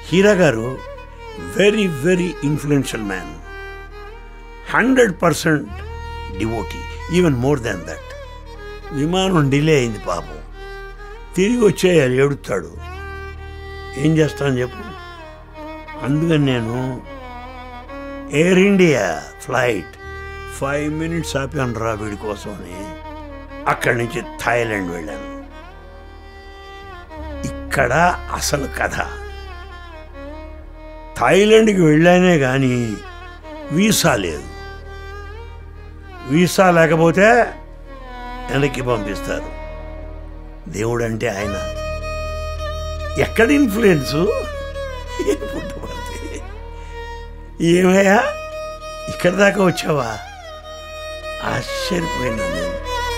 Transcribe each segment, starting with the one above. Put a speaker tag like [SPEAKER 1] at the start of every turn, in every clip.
[SPEAKER 1] హీరా గారు very very influential man hundred percent devotee even more than that విమానం delay అయింది పాపం తిరిగి వచ్చేయాలి ఏడుస్తాడు ఏం చేస్తాను చెప్పు అందుకని నేను Air India flight five minutes ఆపాను రా వీడి కోసమని అక్కడి నుంచి థాయిలాండ్ వెళ్ళాను ఇక్కడ అసలు కథ థాయిలాండ్కి వెళ్ళానే కానీ వీసా లేదు వీసా లేకపోతే వెనక్కి పంపిస్తారు దేవుడు అంటే ఆయన ఎక్కడ ఇన్ఫ్లుయెన్సు పుట్టుబడితే ఏమయ్యా ఇక్కడ దాకా వచ్చావా ఆశ్చర్యపోయినా నేను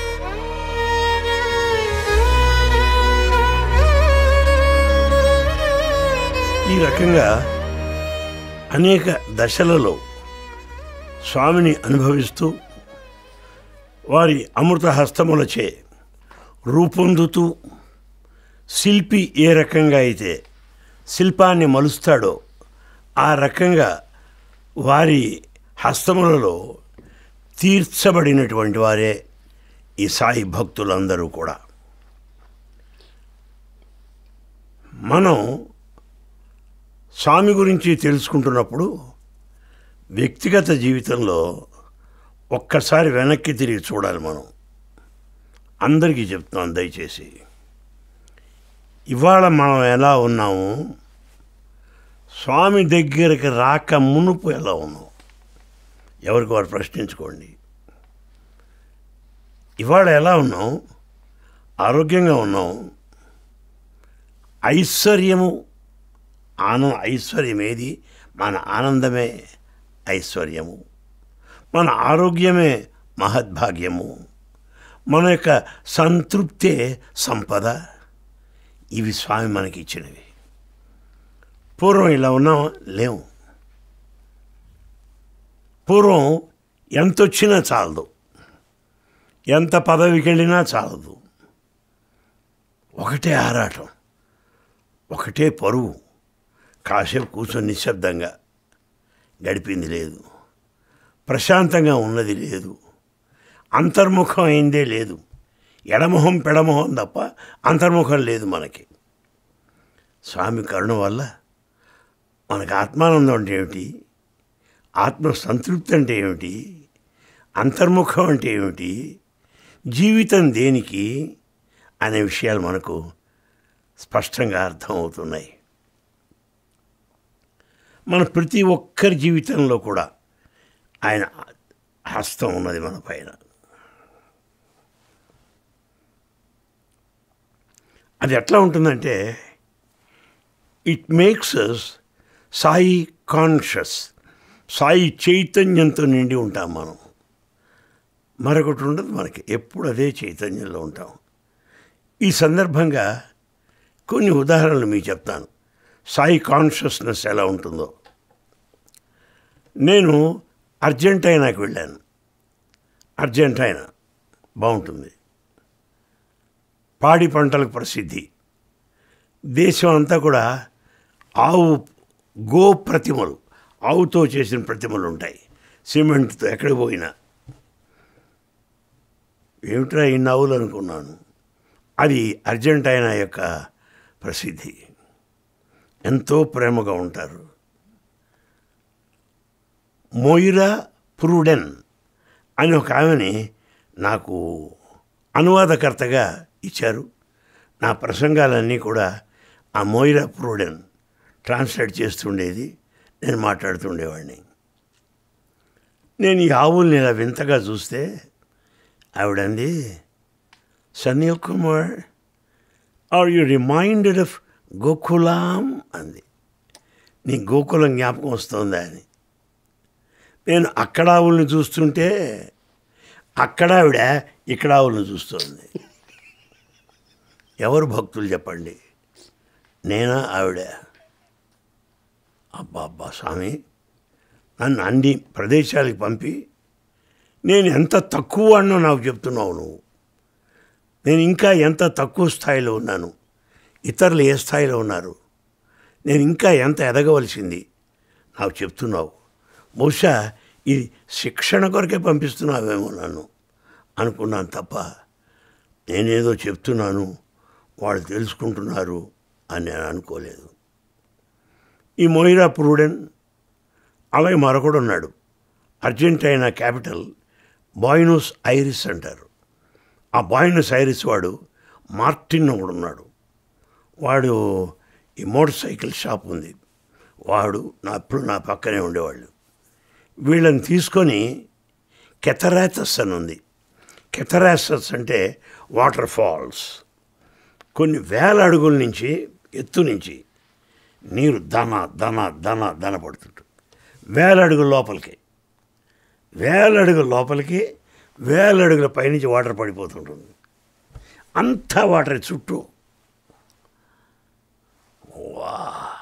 [SPEAKER 1] ఈ రకంగా అనేక దశలలో స్వామిని అనుభవిస్తూ వారి అమృత హస్తములచే రూపొందుతూ శిల్పి ఏ రకంగా అయితే శిల్పాన్ని మలుస్తాడో ఆ రకంగా వారి హస్తములలో తీర్చబడినటువంటి వారే ఈ సాయి భక్తులందరూ కూడా మనం స్వామి గురించి తెలుసుకుంటున్నప్పుడు వ్యక్తిగత జీవితంలో ఒక్కసారి వెనక్కి తిరిగి చూడాలి మనం అందరికీ చెప్తున్నాను దయచేసి ఇవాళ మనం ఎలా ఉన్నాము స్వామి దగ్గరికి రాక మునుపు ఎలా ఉన్నాం ఎవరికి వారు ప్రశ్నించుకోండి ఇవాళ ఎలా ఉన్నాం ఆరోగ్యంగా ఉన్నాం ఐశ్వర్యము ఆన ఐశ్వర్యం ఏది మన ఆనందమే ఐశ్వర్యము మన ఆరోగ్యమే మహద్భాగ్యము మన యొక్క సంతృప్తే సంపద ఇవి స్వామి మనకి ఇచ్చినవి పూర్వం ఇలా ఉన్నాం లేవు పూర్వం ఎంత వచ్చినా చాలదు ఎంత పదవికి వెళ్ళినా చాలదు ఒకటే ఆరాటం ఒకటే పరువు కాసేపు కూర్చొని నిశ్శబ్దంగా గడిపింది లేదు ప్రశాంతంగా ఉన్నది లేదు అంతర్ముఖం అయిందే లేదు ఎడమొహం పెడమొహం తప్ప అంతర్ముఖం లేదు మనకి స్వామి కరుణ వల్ల మనకు ఆత్మానందం అంటే ఏమిటి ఆత్మ సంతృప్తి అంటే ఏమిటి అంతర్ముఖం అంటే ఏమిటి జీవితం దేనికి అనే విషయాలు మనకు స్పష్టంగా అర్థమవుతున్నాయి మన ప్రతి ఒక్కరి జీవితంలో కూడా ఆయన హస్తం ఉన్నది మన పైన అది ఎట్లా ఉంటుందంటే it makes us Sai conscious Sai చైతన్యంతో నిండి ఉంటాం మనం మరొకటి ఉండదు మనకి ఎప్పుడు అదే చైతన్యంలో ఉంటాం ఈ సందర్భంగా కొన్ని ఉదాహరణలు మీకు చెప్తాను సాయి కాన్షియస్నెస్ ఎలా ఉంటుందో నేను అర్జెంటైనాకి వెళ్ళాను అర్జెంటైనా బాగుంటుంది పాడి పంటలకు ప్రసిద్ధి దేశం అంతా కూడా ఆవు గో ప్రతిమలు ఆవుతో చేసిన ప్రతిమలు ఉంటాయి సిమెంట్తో ఎక్కడికి పోయినా ఏమిట్రా ఇన్ని ఆవులు అనుకున్నాను అది అర్జెంటైనా యొక్క ప్రసిద్ధి ఎంతో ప్రేమగా ఉంటారు మోయిరా ప్రూడెన్ అని ఒక ఆమెని నాకు అనువాదకర్తగా ఇచ్చారు నా ప్రసంగాలన్నీ కూడా ఆ మోయిరా ప్రూడెన్ ట్రాన్స్లేట్ చేస్తుండేది నేను మాట్లాడుతుండేవాడిని నేను ఈ ఆవుల్ని ఇలా వింతగా చూస్తే ఆవిడంది Sunil Kumar are you reminded of Gokulam అంది నీ గోకులం జ్ఞాపకం వస్తుందా అని నేను అక్కడ ఆవుల్ని చూస్తుంటే అక్కడ ఆవిడ ఇక్కడ ఆవుల్ని చూస్తుంది ఎవరు భక్తులు చెప్పండి నేనా ఆవిడ అబ్బా అబ్బా స్వామి నన్ను అన్ని ప్రదేశాలకు పంపి నేను ఎంత తక్కువ అన్నో నాకు చెప్తున్నావు నువ్వు నేను ఇంకా ఎంత తక్కువ స్థాయిలో ఉన్నాను ఇతరులు ఏ స్థాయిలో ఉన్నారు నేను ఇంకా ఎంత ఎదగవలసింది నాకు చెప్తున్నావు బహుశా ఇది శిక్షణ కొరకే పంపిస్తున్నావేమో నన్ను అనుకున్నాను తప్ప నేనేదో చెప్తున్నాను వాళ్ళు తెలుసుకుంటున్నారు అని నేను అనుకోలేదు ఈ మొయిరా ప్రూడెన్ అలాగే మరొకడు ఉన్నాడు అర్జెంటైనా క్యాపిటల్ బాయినోస్ ఐరిస్ అంటారు ఆ బాయినోస్ ఐరిస్ వాడు మార్టిన్ ఒకడు ఉన్నాడు వాడు ఈ మోటార్ సైకిల్ షాప్ ఉంది వాడు నా అప్పుడు నా పక్కనే ఉండేవాళ్ళు వీళ్ళని తీసుకొని కెథరాథస్ అని ఉంది కెథరాథస్ అంటే వాటర్ ఫాల్స్ కొన్ని వేల అడుగుల నుంచి ఎత్తు నుంచి నీరు దన దన దన దన పడుతుంటుంది వేల అడుగుల లోపలికి వేల అడుగుల లోపలికి వేల అడుగుల పైనుంచి వాటర్ పడిపోతుంటుంది అంతా వాటర్ చుట్టూ వా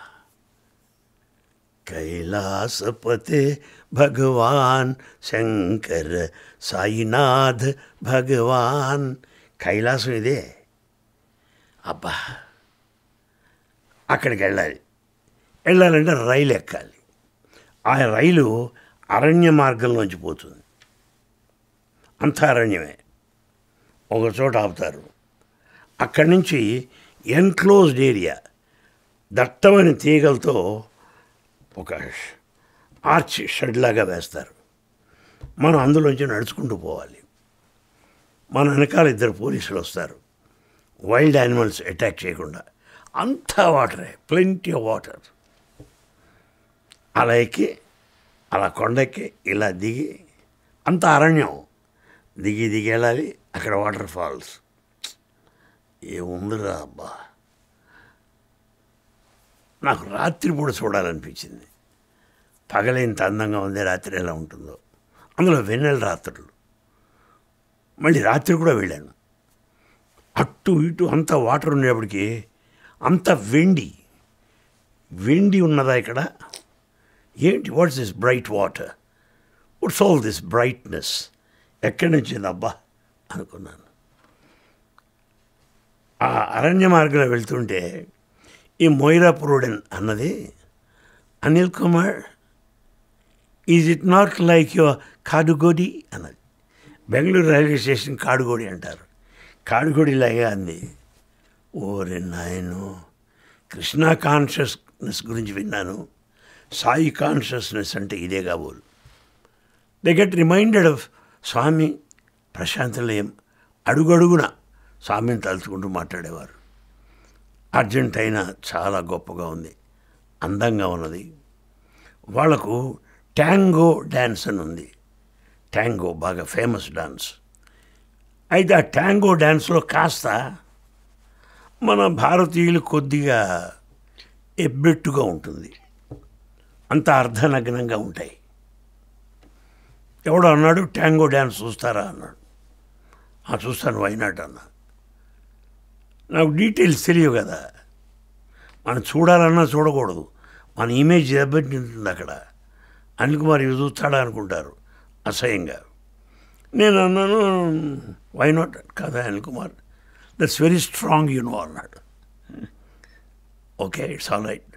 [SPEAKER 1] కైలాసపతే భగవాన్ శంకర్ సాయినాథ్ భగవాన్ కైలాసం ఇదే అబ్బా అక్కడికి వెళ్ళాలి వెళ్ళాలంటే రైలు ఎక్కాలి ఆ రైలు అరణ్య మార్గంలోంచి పోతుంది అంత అరణ్యమే ఒక చోట ఆపుతారు అక్కడి నుంచి ఎన్క్లోజ్డ్ ఏరియా దట్టమైన తీగలతో ఒక ఆర్చ్ షెడ్ లాగా వేస్తారు మనం అందులోంచి నడుచుకుంటూ పోవాలి మన వెనకాల ఇద్దరు పోలీసులు వస్తారు వైల్డ్ యానిమల్స్ అటాక్ చేయకుండా అంతా వాటరే ప్లెంటీ ఆఫ్ వాటర్ అలా ఎక్కి అలా కొండెక్కి ఇలా దిగి అంత అరణ్యం దిగి దిగి వెళ్ళాలి అక్కడ వాటర్ ఫాల్స్ ఏముందిరా అబ్బా నాకు రాత్రి కూడా చూడాలనిపించింది పగలేంత అందంగా ఉంది రాత్రి ఎలా ఉంటుందో అందులో వెన్నెల రాత్రులు మళ్ళీ రాత్రి కూడా వెళ్ళాను అటు ఇటు అంత వాటర్ ఉండేప్పటికీ అంత వెండి వెండి ఉన్నదా ఇక్కడ ఏంటి what's this bright water what's all this brightness ఎక్కడి నుంచి అబ్బా అనుకున్నాను ఆ అరణ్య మార్గంలో వెళ్తుంటే ఈ మొయిరా పురోడెన్ అన్నది Anil Kumar is it not like your Kadugodi అన్నది బెంగళూరు రైల్వే స్టేషన్ కాడుగోడి అంటారు కాడుగోడి లాగా అంది ఓరే నాయను కృష్ణ కాన్షియస్నెస్ గురించి విన్నాను సాయి కాన్షియస్నెస్ అంటే ఇదే కాబోలు they get reminded of Swami Prashantalayam అడుగడుగున స్వామిని తలుచుకుంటూ మాట్లాడేవారు అర్జెంటైనా చాలా గొప్పగా ఉంది అందంగా ఉన్నది వాళ్లకు ట్యాంగో డ్యాన్స్ అని ఉంది ట్యాంగో బాగా ఫేమస్ డాన్స్ అయితే ఆ ట్యాంగో డ్యాన్స్లో కాస్త మన భారతీయులు కొద్దిగా ఎబ్బెట్టుగా ఉంటుంది అంత అర్ధనగ్నంగా ఉంటాయి ఎవడో అన్నాడు ట్యాంగో డ్యాన్స్ చూస్తారా అన్నాడు ఆ చూస్తాను వైనాట్ అన్నా నాకు డీటెయిల్స్ తెలియవు కదా మనం చూడాలన్నా చూడకూడదు మన ఇమేజ్ దెబ్బతింటుంది అక్కడ అనిల్ కుమార్ ఇవి చూస్తాడా అనుకుంటారు అసహ్యంగా నేను అన్నాను వై నాట్ కదా Anil Kumar that's very strong you know అన్నాడు okay it's all right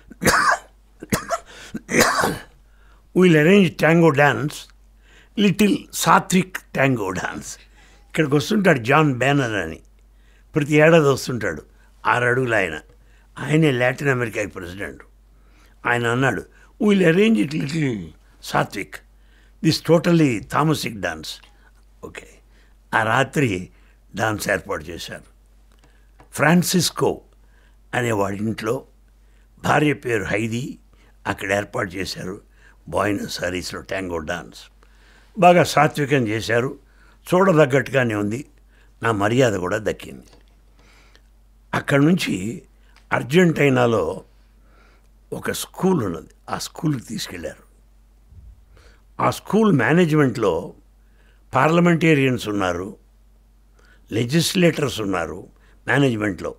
[SPEAKER 1] we'll arrange tango dance little Satvik tango dance ఇక్కడికి వస్తుంటాడు జాన్ బ్యానర్ అని ప్రతి ఏడాది వస్తుంటాడు ఆరు అడుగులు ఆయన ఆయనే లాటిన్ అమెరికాకి ప్రెసిడెంట్ ఆయన అన్నాడు we'll arrange it little Satvik this totally థామసిక్ డాన్స్ ఓకే ఆ రాత్రి డాన్స్ ఏర్పాటు చేశారు ఫ్రాన్సిస్కో అనే వాడి ఇంట్లో భార్య పేరు హైదీ అక్కడ ఏర్పాటు చేశారు బాయినస్ సారీస్లో ట్యాంగో డాన్స్ బాగా సాత్వికం చేశారు చూడదగ్గట్టుగానే ఉంది నా మర్యాద కూడా దక్కింది అక్కడి నుంచి అర్జెంటైనాలో ఒక స్కూల్ ఉన్నది ఆ స్కూల్కి తీసుకెళ్లారు ఆ స్కూల్ మేనేజ్మెంట్లో పార్లమెంటేరియన్స్ ఉన్నారు లెజిస్లేటర్స్ ఉన్నారు మేనేజ్మెంట్లో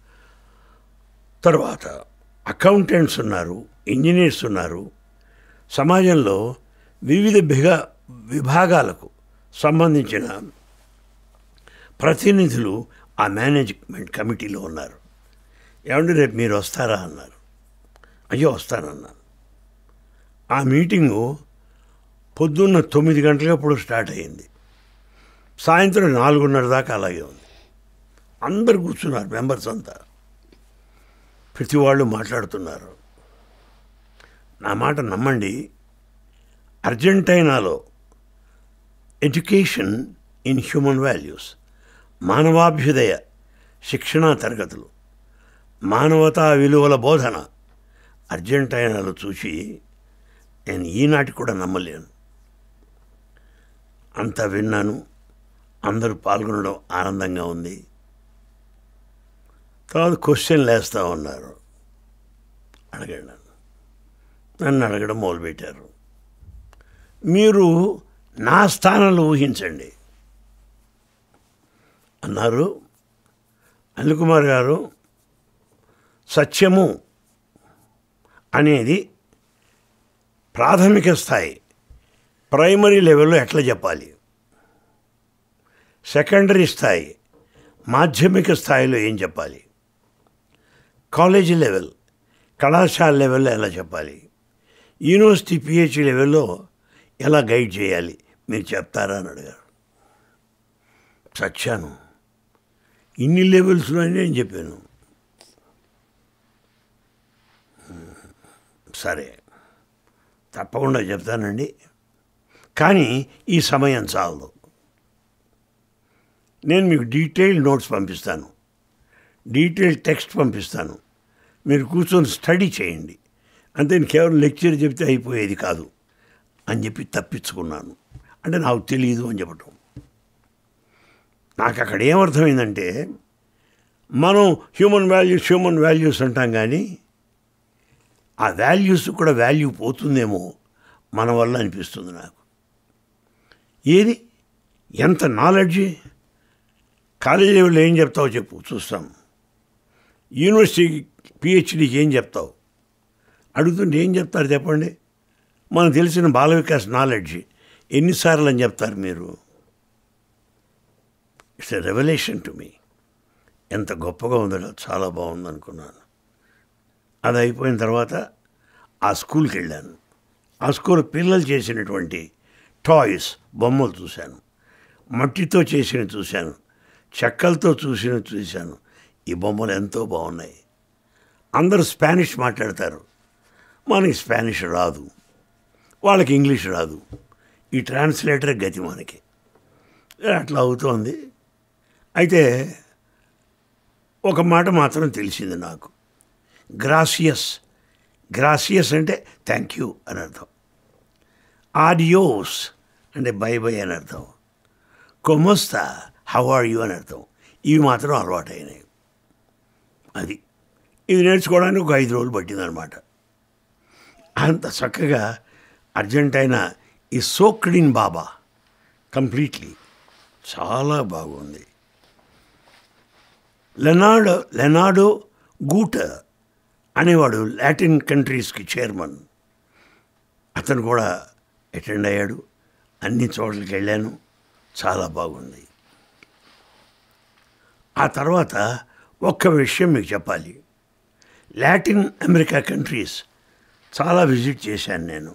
[SPEAKER 1] తర్వాత అకౌంటెంట్స్ ఉన్నారు ఇంజనీర్స్ ఉన్నారు సమాజంలో వివిధ బిగ విభాగాలకు సంబంధించిన ప్రతినిధులు ఆ మేనేజ్మెంట్ కమిటీలో ఉన్నారు ఏమంటే రేపు మీరు వస్తారా అన్నారు అయ్యో వస్తానన్నాను ఆ మీటింగు పొద్దున్న తొమ్మిది గంటలప్పుడు స్టార్ట్ అయింది సాయంత్రం నాలుగున్నర దాకా అలాగే ఉంది అందరు కూర్చున్నారు మెంబర్స్ అంతా ప్రతి వాళ్ళు మాట్లాడుతున్నారు నా మాట నమ్మండి అర్జెంటైనాలో ఎడ్యుకేషన్ ఇన్ హ్యూమన్ వాల్యూస్ మానవాభ్యుదయ శిక్షణా తరగతులు మానవతా విలువల బోధన అర్జెంటైనాలో చూసి నేను ఈనాటి కూడా నమ్మలేను అంతా విన్నాను అందరూ పాల్గొనడం ఆనందంగా ఉంది తర్వాత క్వశ్చన్లు వేస్తూ ఉన్నారు అడగండి నన్ను నన్ను అడగడం మొదలుపెట్టారు మీరు నా స్థానంలో ఊహించండి అన్నారు అనిల్ కుమార్ గారు సత్యము అనేది ప్రాథమిక స్థాయి ప్రైమరీ లెవెల్లో ఎట్లా చెప్పాలి సెకండరీ స్థాయి మాధ్యమిక స్థాయిలో ఏం చెప్పాలి కాలేజీ లెవెల్ కళాశాల లెవెల్లో ఎలా చెప్పాలి యూనివర్సిటీ పిహెచ్డి లెవెల్లో ఎలా గైడ్ చేయాలి మీరు చెప్తారా అని అడిగారు చచ్చాను ఇన్ని లెవెల్స్లో నేను చెప్పాను సరే తప్పకుండా చెప్తానండి కానీ ఈ సమయం చాలదు నేను మీకు డీటెయిల్ నోట్స్ పంపిస్తాను డీటెయిల్ టెక్స్ట్ పంపిస్తాను మీరు కూర్చొని స్టడీ చేయండి అంతే కేవలం లెక్చర్ చెప్తే అయిపోయేది కాదు అని చెప్పి తప్పించుకున్నాను అంటే నాకు తెలియదు అని చెప్పటం నాకు అక్కడ ఏమర్థమైందంటే మనం హ్యూమన్ వాల్యూస్ హ్యూమన్ వాల్యూస్ అంటాం కానీ ఆ వాల్యూస్ కూడా వాల్యూ పోతుందేమో మన వల్ల అనిపిస్తుంది నాకు ఏది ఎంత నాలెడ్జి కాలేజీ లెవెల్లో ఏం చెప్తావో చెప్పు చూస్తాం యూనివర్సిటీ పిహెచ్డీకి ఏం చెప్తావు అడుగుతుంటే ఏం చెప్తారు చెప్పండి మనకు తెలిసిన బాల వికాస్ నాలెడ్జ్ ఎన్నిసార్లు అని చెప్తారు మీరు it's a revolution to me ఎంత గొప్పగా ఉందో చాలా బాగుంది అనుకున్నాను అది అయిపోయిన తర్వాత ఆ స్కూల్కి వెళ్ళాను ఆ స్కూల్ పిల్లలు చేసినటువంటి టాయ్స్ బొమ్మలు చూశాను మట్టితో చేసినవి చూశాను చెక్కలతో చూసినవి చూశాను ఈ బొమ్మలు ఎంతో బాగున్నాయి అందరూ స్పానిష్ మాట్లాడతారు మనకి స్పానిష్ రాదు వాళ్ళకి ఇంగ్లీష్ రాదు ఈ ట్రాన్స్లేటర్ గతి మనకి అట్లా అవుతోంది అయితే ఒక మాట మాత్రం తెలిసింది నాకు గ్రాసియస్ గ్రాసియస్ అంటే థ్యాంక్ యూ అని అర్థం ఆడియోస్ అంటే బై బై అని అర్థం కొమోస్తా హౌ ఆర్ యూ అని అర్థం ఇవి మాత్రం అలవాటైనాయి అది ఇది నేర్చుకోవడానికి ఒక ఐదు రోజులు పట్టిందనమాట అంత చక్కగా అర్జెంటైనా ఈ సోక్డిన్ బాబా కంప్లీట్లీ చాలా బాగుంది లెనార్డో లెనార్డో గూటర్ అనేవాడు లాటిన్ కంట్రీస్కి చైర్మన్ అతను కూడా అటెండ్ అయ్యాడు అన్ని చోట్లకి వెళ్ళాను చాలా బాగుంది ఆ తర్వాత ఒక్క విషయం మీకు చెప్పాలి లాటిన్ అమెరికా కంట్రీస్ చాలా విజిట్ చేశాను నేను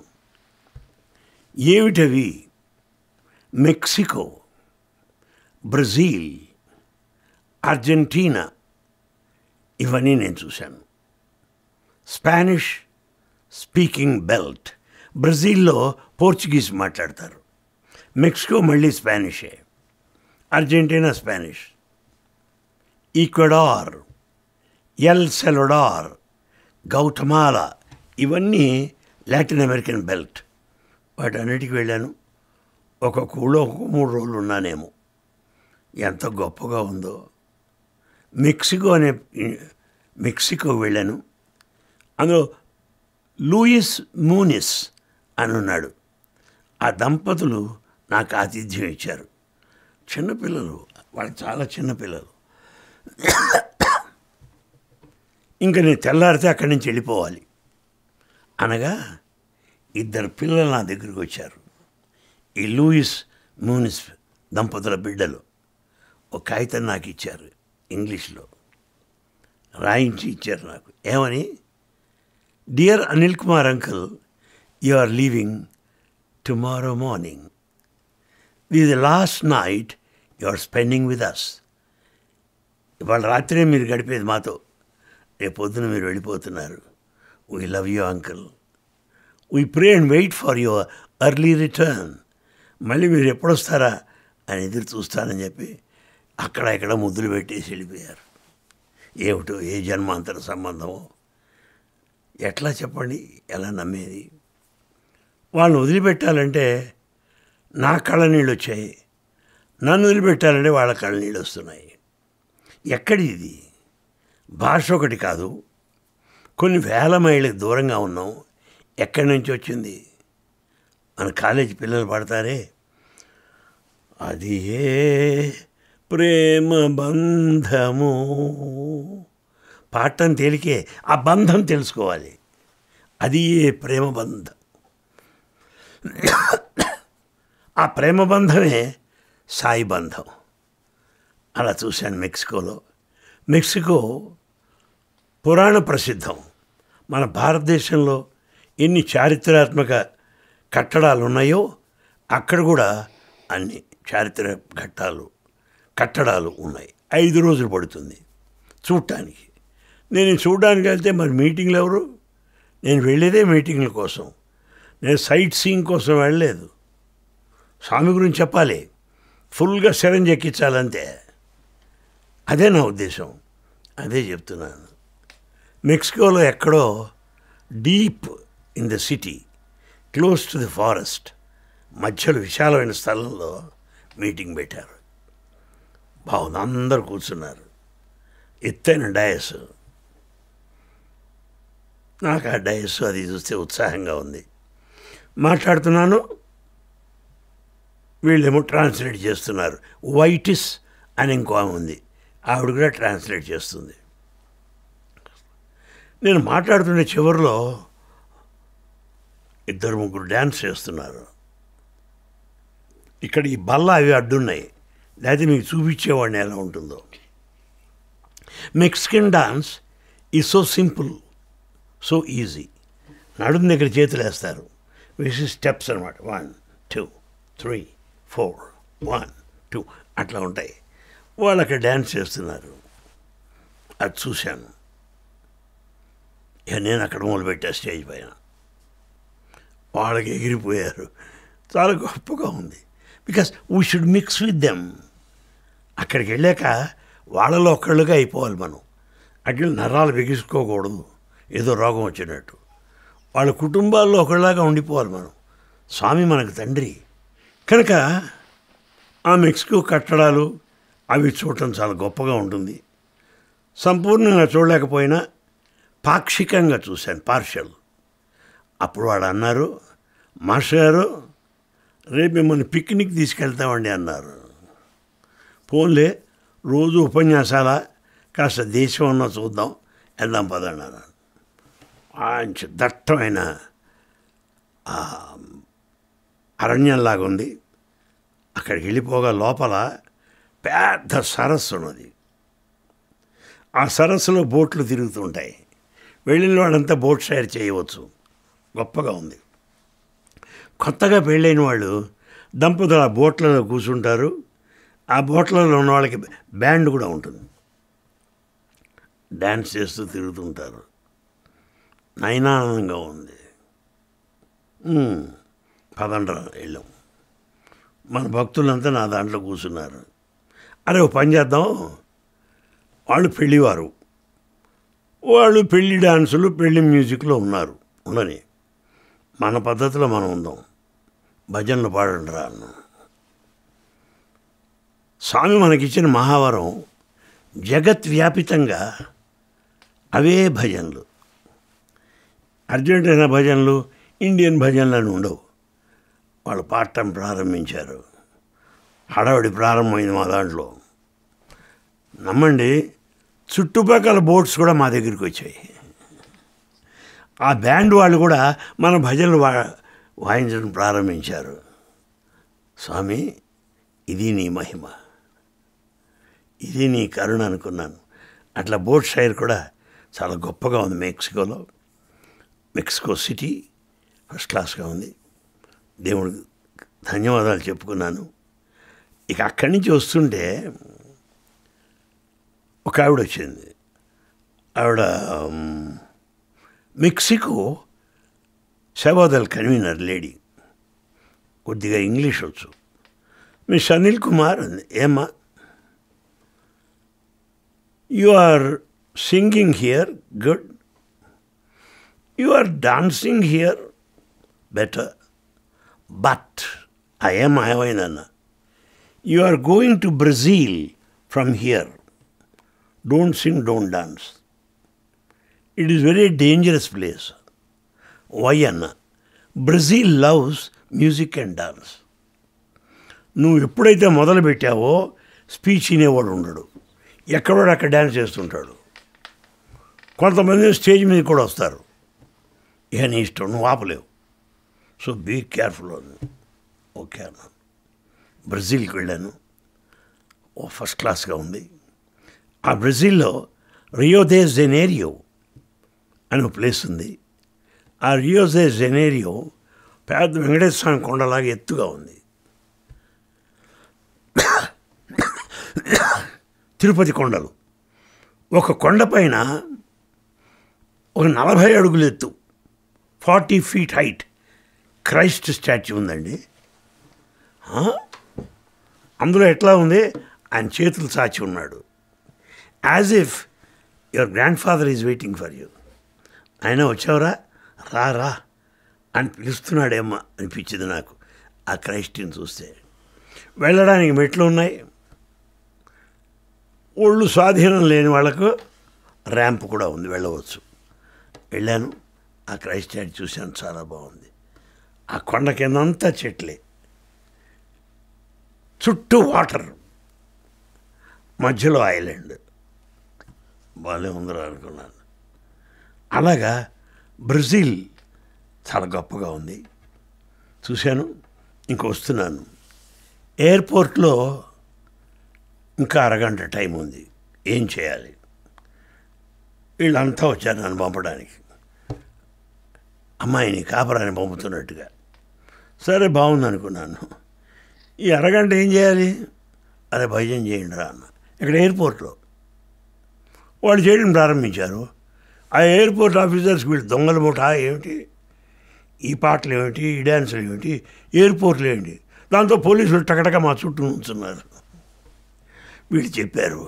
[SPEAKER 1] ఏమిటవి మెక్సికో బ్రెజిల్ అర్జెంటీనా ఇవన్నీ నేను చూశాను స్పానిష్ స్పీకింగ్ బెల్ట్ బ్రెజిల్లో పోర్చుగీస్ మాట్లాడతారు మెక్సికో మళ్ళీ స్పానిషే Argentina Spanish Ecuador El Salvador Guatemala ఇవన్నీ లాటిన్ అమెరికన్ బెల్ట్ వాటన్నిటికి వెళ్ళాను ఒక్కొక్క ఊళ్ళో ఒక్కొక్క మూడు రోజులు ఉన్నానేమో ఎంత గొప్పగా ఉందో మెక్సికో అనే మెక్సికో వెళ్ళాను అందులో లూయిస్ మూనిస్ అని ఉన్నాడు ఆ దంపతులు నాకు ఆతిథ్యం ఇచ్చారు చిన్నపిల్లలు వాళ్ళు చాలా చిన్నపిల్లలు ఇంకా నేను తెల్లారితే అక్కడి నుంచి వెళ్ళిపోవాలి అనగా ఇద్దరు పిల్లలు నా దగ్గరికి వచ్చారు ఈ లూయిస్ మూనిస్ దంపతుల బిడ్డలు ఒక కాగితం నాకు ఇచ్చారు ఇంగ్లీష్లో రాయించి ఇచ్చారు నాకు ఏమని dear Anil Kumar uncle you are leaving tomorrow morning the the last night you are spending with us ఇవాళ రాత్రే మీరు గడిపేది మాతో రేపు పొద్దున మీరు వెళ్ళిపోతున్నారు we love you uncle we pray and wait for your early return మళ్ళీ మీరు ఎప్పుడొస్తారా అని ఎదురు చూస్తానని చెప్పి అక్కడ ఇక్కడ ముద్దులు పెట్టేసి వెళ్ళిపోయారు ఏమిటో ఏ జన్మాంతర సంబంధమో ఎట్లా చెప్పండి ఎలా నమ్మేది వాళ్ళని వదిలిపెట్టాలంటే నా కళ్ళ నీళ్ళు వచ్చాయి నన్ను వదిలిపెట్టాలంటే వాళ్ళ కళ్ళ నీళ్ళు వస్తున్నాయి ఎక్కడి ఇది భాష ఒకటి కాదు కొన్ని వేల మైళ్ళకి దూరంగా ఉన్నాం ఎక్కడి నుంచి వచ్చింది మన కాలేజీ పిల్లలు పడతారే అది ఏ ప్రేమ బంధము పాడటం తేలికే ఆ బంధం తెలుసుకోవాలి అది ఏ ప్రేమ బంధం ఆ ప్రేమ బంధమే సాయి బంధం అలా చూశాను మెక్సికోలో మెక్సికో పురాణ ప్రసిద్ధం మన భారతదేశంలో ఎన్ని చారిత్రాత్మక కట్టడాలు ఉన్నాయో అక్కడ కూడా అన్ని చారిత్రక ఘట్టాలు కట్టడాలు ఉన్నాయి ఐదు రోజులు పడుతుంది చూడటానికి నేను చూడడానికి వెళ్తే మరి మీటింగ్లు ఎవరు నేను వెళ్ళేదే మీటింగ్ల కోసం నేను సైట్ సీయింగ్ కోసం వెళ్ళలేదు స్వామి గురించి చెప్పాలి ఫుల్గా శరణ్ ఎక్కించాలంతే అదే నా ఉద్దేశం అదే చెప్తున్నాను మెక్సికోలో ఎక్కడో deep in the city close to the forest మధ్యలో విశాలమైన స్థలంలో మీటింగ్ పెట్టారు బాగుంది అందరు కూర్చున్నారు ఎత్తైన డయస్ నాకు ఆ డయస్ అది చూస్తే ఉత్సాహంగా ఉంది మాట్లాడుతున్నాను వీళ్ళేమో ట్రాన్స్లేట్ చేస్తున్నారు వైటిస్ అని ఇంకో ఆమె ఉంది ఆవిడ కూడా ట్రాన్స్లేట్ చేస్తుంది నేను మాట్లాడుతున్న చివరిలో ఇద్దరు ముగ్గురు డ్యాన్స్ చేస్తున్నారు ఇక్కడ ఈ బల్ల అవి అడ్డున్నాయి లేకపోతే మీకు చూపించేవాడిని ఎలా ఉంటుందో మెక్సికన్ డాన్స్ ఈ సో సింపుల్ సో ఈజీ నడుము దగ్గర చేతులు వేస్తారు వేసి స్టెప్స్ అనమాట one two three four one two అట్లా ఉంటాయి వాళ్ళు అక్కడ డ్యాన్స్ చేస్తున్నారు అది చూశాను ఇక నేను అక్కడ మొదలుపెట్టా స్టేజ్ పైన వాళ్ళకి ఎగిరిపోయారు చాలా గొప్పగా ఉంది because we should mix with them అక్కడికి వెళ్ళాక వాళ్ళలో ఒక్కళ్ళుగా అయిపోవాలి మనం అట్లా నరాలు బిగించుకోకూడదు ఏదో రోగం వచ్చినట్టు వాళ్ళ కుటుంబాల్లో ఒకళ్ళలాగా ఉండిపోవాలి మనం స్వామి మనకు తండ్రి కనుక ఆ మెక్సికో కట్టడాలు అవి చూడటం చాలా గొప్పగా ఉంటుంది సంపూర్ణంగా చూడలేకపోయినా పాక్షికంగా చూశాను పార్షల్ అప్పుడు వాడు అన్నారు మాస్టర్ గారు రేపు మిమ్మల్ని పిక్నిక్ తీసుకెళ్తామండి అన్నారు పోన్లే రోజు ఉపన్యాసాల కాస్త దేశం అన్నా చూద్దాం వెళ్దాం పదండి అన్నారు మంచి దట్టమైన ఆ, అరణ్యంలాగా ఉంది అక్కడికి వెళ్ళిపోగా లోపల పెద్ద సరస్సు ఉన్నది ఆ సరస్సులో బోట్లు తిరుగుతుంటాయి వెళ్ళిన వాడంతా బోట్ షేర్ చేయవచ్చు గొప్పగా ఉంది కొత్తగా పెళ్ళైన వాళ్ళు దంపతులు ఆ బోట్లలో కూర్చుంటారు ఆ బోట్లలో ఉన్న వాళ్ళకి బ్యాండ్ కూడా ఉంటుంది డ్యాన్స్ చేస్తూ తిరుగుతుంటారు నయనానందంగా ఉంది ఉమ్, పదండ్రా వెళ్ళాం మన భక్తులంతా నా దాంట్లో కూర్చున్నారు అరే ఓ పని చేద్దాం వాళ్ళు పెళ్ళివారు వాళ్ళు పెళ్లి డాన్సులు పెళ్లి మ్యూజిక్లో ఉన్నారు ఉండని మన పద్ధతిలో మనం ఉందాం భజనలు పాడండి రా అన్న స్వామి మనకిచ్చిన మహావరం జగత్ వ్యాపితంగా అవే భజనలు అర్జెంటీనా భజనలు ఇండియన్ భజనలు అని ఉండవు వాళ్ళు పాడటం ప్రారంభించారు హడావిడి ప్రారంభమైంది మా దాంట్లో నమ్మండి చుట్టుపక్కల బోట్స్ కూడా మా దగ్గరికి వచ్చాయి ఆ బ్యాండ్ వాళ్ళు కూడా మన భజనలు వా వాయించడం ప్రారంభించారు స్వామి ఇది నీ మహిమ ఇది నీ కరుణ అనుకున్నాను అట్లా బోట్ షైర్ కూడా చాలా గొప్పగా ఉంది మెక్సికోలో మెక్సికో సిటీ ఫస్ట్ క్లాస్గా ఉంది దేవుడు ధన్యవాదాలు చెప్పుకున్నాను ఇక అక్కడి నుంచి వస్తుంటే ఒక ఆవిడ వచ్చింది ఆవిడ మ్, మెక్సికో సేవాదల్ కన్వీనర్ లేడీ కొద్దిగా ఇంగ్లీష్ వచ్చు మిస్ అనిల్ కుమార్ అంది ఏమ్మా you are singing here good you are dancing here better but I'm ఏమైనా you are going to Brazil from here don't sing don't dance it is very dangerous place why అన్న Brazil loves music and dance నువ్వు ఎప్పుడైతే మొదలు పెట్టావో speech వినేవాడు ఉండడు ఎక్కడో అక్కడ dance చేస్తుంటాడు కొంతమంది స్టేజ్ మీద కూడా వస్తారు ఇక నీ ఇష్టం నువ్వు ఆపలేవు సో బీ కేర్ఫుల్ ఓకే అన్నాను బ్రెజిల్కి వెళ్ళాను ఓ ఫస్ట్ క్లాస్గా ఉంది ఆ బ్రెజిల్లో రియోదే జెనేరియో అని ఒక ప్లేస్ ఉంది ఆ రియోదే జెనేరియో పెద్ద వెంకటేశ్వర స్వామి కొండలాగా ఎత్తుగా ఉంది తిరుపతి కొండలు ఒక కొండపైన ఒక నలభై అడుగులు ఎత్తు forty feet height Christ statue ఉందండి ఆ? అందులో ఎట్లా ఉంది ఆయన చేతులు చాచి ఉన్నాడు as if your grandfather is waiting for you ఆయన వచ్చావురా రా రా అని పిలుస్తున్నాడేమో అనిపించింది నాకు ఆ క్రైస్టిని చూస్తే వెళ్ళడానికి మెట్లు ఉన్నాయి ఒళ్ళు స్వాధీనం లేని వాళ్ళకు ర్యాంప్ కూడా ఉంది వెళ్ళవచ్చు వెళ్ళాను ఆ క్రైస్ట్ చర్చ్ చూశాను చాలా బాగుంది ఆ కొండ కిందంతా చెట్లే చుట్టూ వాటర్ మధ్యలో ఐలాండ్ బాగానే ఉందిరా అనుకున్నాను అలాగా బ్రెజిల్ చాలా గొప్పగా ఉంది చూశాను ఇంక వస్తున్నాను ఎయిర్పోర్ట్లో ఇంకా అరగంట టైం ఉంది ఏం చేయాలి వీళ్ళంతా వచ్చారు నన్ను పంపడానికి అమ్మాయిని కాపరాన్ని పంపుతున్నట్టుగా సరే బాగుంది అనుకున్నాను ఈ అరగంట ఏం చేయాలి అరే భజన చేయండి రా అన్న ఇక్కడ ఎయిర్పోర్ట్లో వాళ్ళు చేయడం ప్రారంభించారు ఆ ఎయిర్పోర్ట్ ఆఫీసర్స్ వీళ్ళు దొంగల ముఠా ఏమిటి ఈ పాటలు ఏమిటి ఈ డ్యాన్సులు ఏమిటి ఎయిర్పోర్ట్లు ఏంటి దాంతో పోలీసులు టకటక మా చుట్టూ ఉంచున్నారు వీళ్ళు చెప్పారు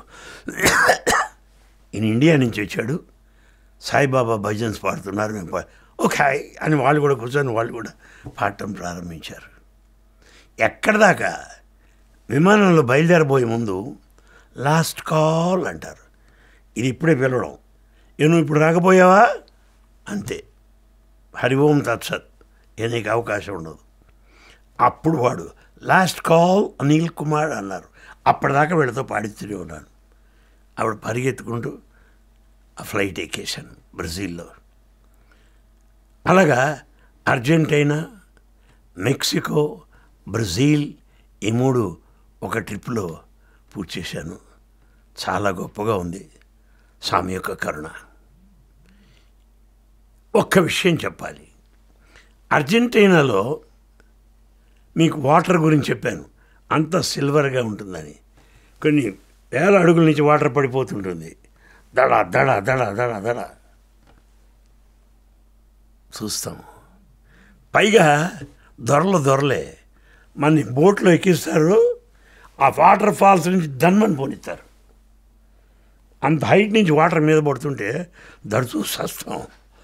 [SPEAKER 1] ఈయన ఇండియా నుంచి వచ్చాడు సాయిబాబా భజన్స్ పాడుతున్నారు మేము పా- ఓకే అని వాళ్ళు కూడా కూర్చొని వాళ్ళు కూడా పాడటం ప్రారంభించారు ఎక్కడ దాకా విమానంలో బయలుదేరబోయే ముందు లాస్ట్ కాల్ అంటారు ఇది ఇప్పుడే పిలవడం ఏ నువ్వు ఇప్పుడు రాకపోయావా అంతే హరి ఓం తత్సత్ ఏ నీకు అవకాశం ఉండదు అప్పుడు వాడు లాస్ట్ కాల్ అనిల్ కుమార్ అన్నారు అప్పటిదాకా వీళ్ళతో పాడిస్తూనే ఉన్నాను ఆవిడ పరిగెత్తుకుంటూ ఆ ఫ్లైట్ ఎక్కేశాను బ్రెజిల్లో అలాగా అర్జెంటీనా మెక్సికో బ్రెజిల్ ఈ మూడు ఒక ట్రిప్లో పూర్తి చేశాను చాలా గొప్పగా ఉంది స్వామి యొక్క కరుణ ఒక్క విషయం చెప్పాలి అర్జెంటీనాలో మీకు వాటర్ గురించి చెప్పాను అంత సిల్వర్గా ఉంటుందని కొన్ని వేల అడుగుల నుంచి వాటర్ పడిపోతుంటుంది దడ దడ దడ దడ దడ చూస్తాము పైగా దొరలు దొరలే మన బోట్లో ఎక్కిస్తారు ఆ వాటర్ ఫాల్స్ నుంచి దన్మని పోనిస్తారు అంత హైట్ నుంచి వాటర్ మీద పడుతుంటే దడుచూ సస్తాం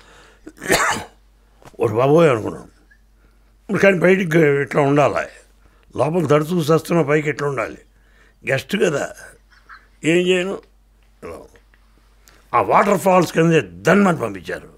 [SPEAKER 1] ఒక బాబోయ్ అనుకున్నాం ఇప్పుడు కానీ బయటికి ఇట్లా ఉండాలి లోపల దడుచూ సస్తున్న పైకి ఇట్లా ఉండాలి గెస్ట్ కదా ఏం చేయను ఇలా. ఆ వాటర్ ఫాల్స్ కింద దన్మని పంపించారు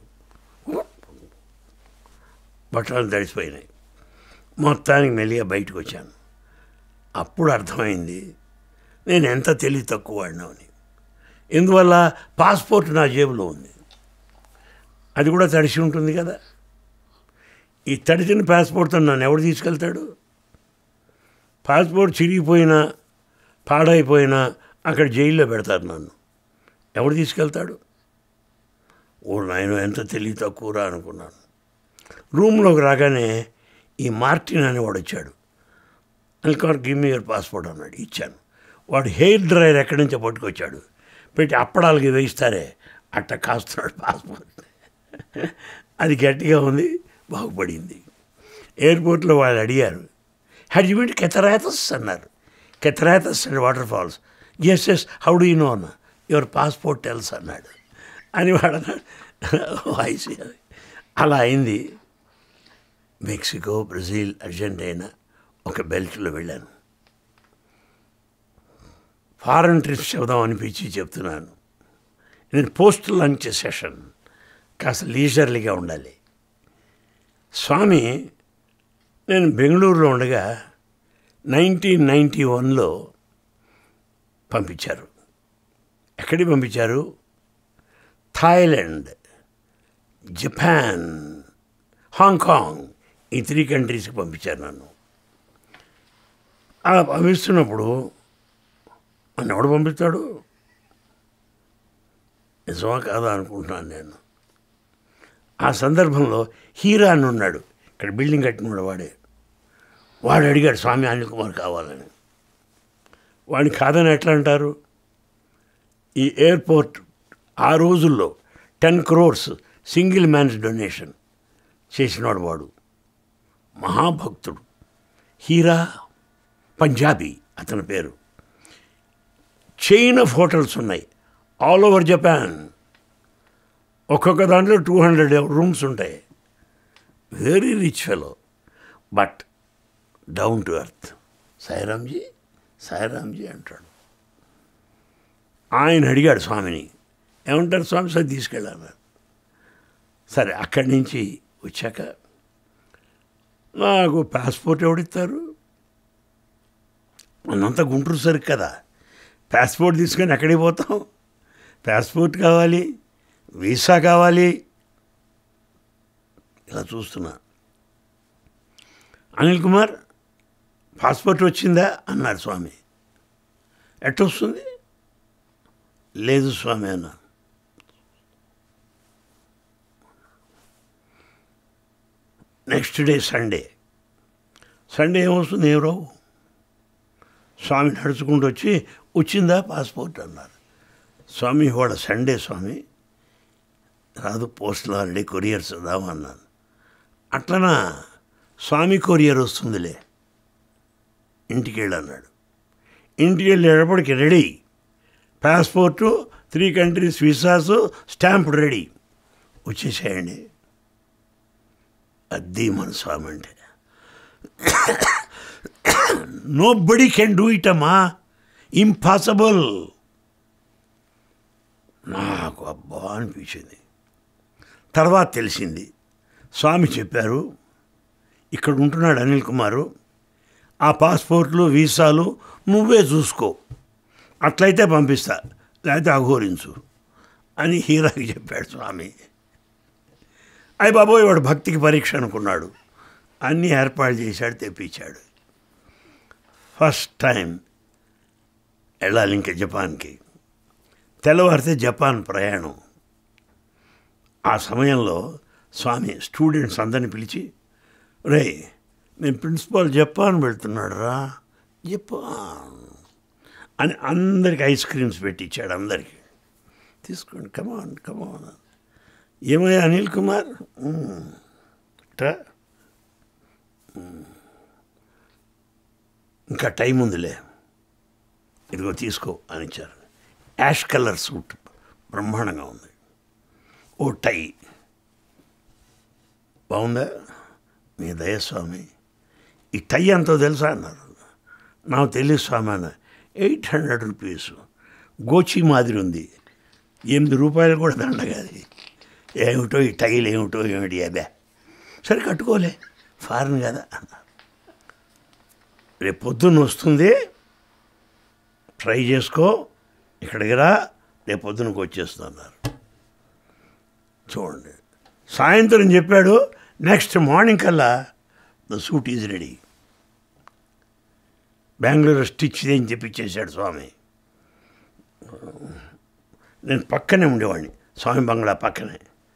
[SPEAKER 1] బట్టలు తడిసిపోయినాయి మొత్తానికి మెల్లిగా బయటకు వచ్చాను అప్పుడు అర్థమైంది నేను ఎంత తెలివి తక్కువ వాడినామని ఎందువల్ల పాస్పోర్ట్ నా జేబులో ఉంది అది కూడా తడిసి ఉంటుంది కదా ఈ తడిసిన పాస్పోర్ట్తో నన్ను ఎవడు తీసుకెళ్తాడు పాస్పోర్ట్ చిరిగిపోయినా పాడైపోయినా అక్కడ జైల్లో పెడతారు నన్ను ఎవడు తీసుకెళ్తాడు ఓ నాయన ఎంత తెలివి తక్కువరా అనుకున్నాను రూమ్లోకి రాగానే ఈ మార్టిన్ అనేవాడు వచ్చాడు అల్కార్ గివ్ మీ యువర్ పాస్పోర్ట్ అన్నాడు ఇచ్చాను వాడు హెయిర్ డ్రైయర్ ఎక్కడి నుంచో పట్టుకొచ్చాడు పెట్టి అప్పడాలకి వేయిస్తారే అట్ట కాస్తున్నాడు పాస్పోర్ట్ అది గట్టిగా ఉంది బాగుపడింది ఎయిర్పోర్ట్లో వాళ్ళు అడిగారు హ్యాడ్ యూ మీట్ కెథరాతస్ అన్నారు కెథరాతస్ and water falls yes yes how do you know అన్న యువర్ పాస్పోర్ట్ టెల్స్ అన్నాడు అని వాడు అన్నాడు ఐసీ అలా అయింది మెక్సికో బ్రెజిల్ అర్జెంటీనా ఒక బెల్ట్లో వెళ్ళాను ఫారెన్ ట్రిప్స్ చెబుదాం అనిపించి చెప్తున్నాను నేను పోస్ట్ లంచ్ సెషన్ కాస్త లీజర్లీగా ఉండాలి స్వామి నేను బెంగళూరులో ఉండగా నైన్టీన్ నైంటీ వన్లో పంపించారు ఎక్కడికి పంపించారు థాయిలాండ్ జపాన్ హాంకాంగ్ ఈ త్రీ కంట్రీస్కి పంపించారు నన్ను అలా పంపిస్తున్నప్పుడు నన్ను ఎవడు పంపిస్తాడు నిజమా కాదా అనుకుంటున్నాను నేను ఆ సందర్భంలో హీరా అని ఉన్నాడు ఇక్కడ బిల్డింగ్ కట్టినవాడు వాడే వాడు అడిగాడు స్వామి అనిల్ కుమార్ కావాలని వాడిని కాదని ఎట్లా అంటారు ఈ ఎయిర్పోర్ట్ ఆ రోజుల్లో ten crores single man's donation చేసినవాడు వాడు మహాభక్తుడు హీరా పంజాబీ అతని పేరు చైన్ ఆఫ్ హోటల్స్ ఉన్నాయి ఆల్ ఓవర్ జపాన్ ఒక్కొక్క దాంట్లో టూ హండ్రెడ్ రూమ్స్ ఉంటాయి very rich fellow but down to earth Sairamji Sairamji అంటాడు ఆయన అడిగాడు స్వామిని ఏమంటారు స్వామి సరే తీసుకెళ్ళాను సరే అక్కడి నుంచి వచ్చాక నాకు పాస్పోర్ట్ ఎవడిస్తారు మనంతా గుంటూరు సరికి కదా పాస్పోర్ట్ తీసుకొని ఎక్కడికి పోతాం పాస్పోర్ట్ కావాలి వీసా కావాలి ఇలా చూస్తున్నా అనిల్ కుమార్ పాస్పోర్ట్ వచ్చిందా అన్నాడు స్వామి ఎట్టొస్తుంది లేదు స్వామి అన్న నెక్స్ట్ డే సండే సండే ఏమొస్తుంది ఏం రావు స్వామి నడుచుకుంటూ వచ్చి వచ్చిందా పాస్పోర్ట్ అన్నారు స్వామి ఇవాళ సండే స్వామి రాదు పోస్టులు ఆల్రెడీ కొరియర్స్ రావన్నాను అట్లనా స్వామి కొరియర్ వస్తుందిలే ఇంటికి వెళ్ళన్నాడు ఇంటికి వెళ్ళేటప్పటికి ready passport three countries visas stamp ready వచ్చేసేయండి అది మన స్వామి అంటే nobody can do it అమ్మా ఇంపాసిబుల్ నాకు అబ్బా అనిపించింది తర్వాత తెలిసింది స్వామి చెప్పారు ఇక్కడ ఉంటున్నాడు అనిల్ కుమారు ఆ పాస్పోర్ట్లు వీసాలు నువ్వే చూసుకో అట్లయితే పంపిస్తా లేకపోతే అఘోరించు అని హీరాకి చెప్పాడు స్వామి అయ్య బాబోయ్ వాడు భక్తికి పరీక్ష అనుకున్నాడు అన్నీ ఏర్పాటు చేశాడు తెప్పించాడు ఫస్ట్ టైం వెళ్ళాలి ఇంకా జపాన్కి తెల్లవారితే జపాన్ ప్రయాణం ఆ సమయంలో స్వామి స్టూడెంట్స్ అందరిని పిలిచి రే నేను ప్రిన్సిపాల్ జపాన్ వెళ్తున్నాడు రా జపాన్ అని అందరికి ఐస్ క్రీమ్స్ పెట్టించాడు అందరికి తీసుకోండి కమాన్ కమాన్ ఏమయ్యా అనిల్ కుమార్ "మ్మ్." "ట్రా." "మ్మ్." ఇంకా టైం ఉందిలే ఇదిగో తీసుకో అని ఇచ్చారు యాష్ కలర్ సూట్ బ్రహ్మాండంగా ఉంది ఓ టై బాగుందా మీ దయస్వామి ఈ టై ఎంతో తెలుసా అన్నారు నాకు తెలియదు స్వామి అన్న ఎయిట్ హండ్రెడ్ రూపీస్ గోచి మాదిరి ఉంది ఎనిమిది రూపాయలు కూడా దండగాది ఏమిటో ఈ టైలు ఏమిటో ఏమిటి అదే సరే కట్టుకోలే ఫారెన్ కదా అన్నారు రేపు పొద్దున్న వస్తుంది ట్రై చేసుకో ఇక్కడికి రా రేపు పొద్దునకు వచ్చేస్తుంది అన్నారు చూడండి సాయంత్రం చెప్పాడు నెక్స్ట్ మార్నింగ్ కల్లా the suit is ready Bengaluru stitch అని చెప్పిచ్చేసాడు స్వామి నేను పక్కనే ఉండేవాడిని స్వామి బంగ్లా పక్కనే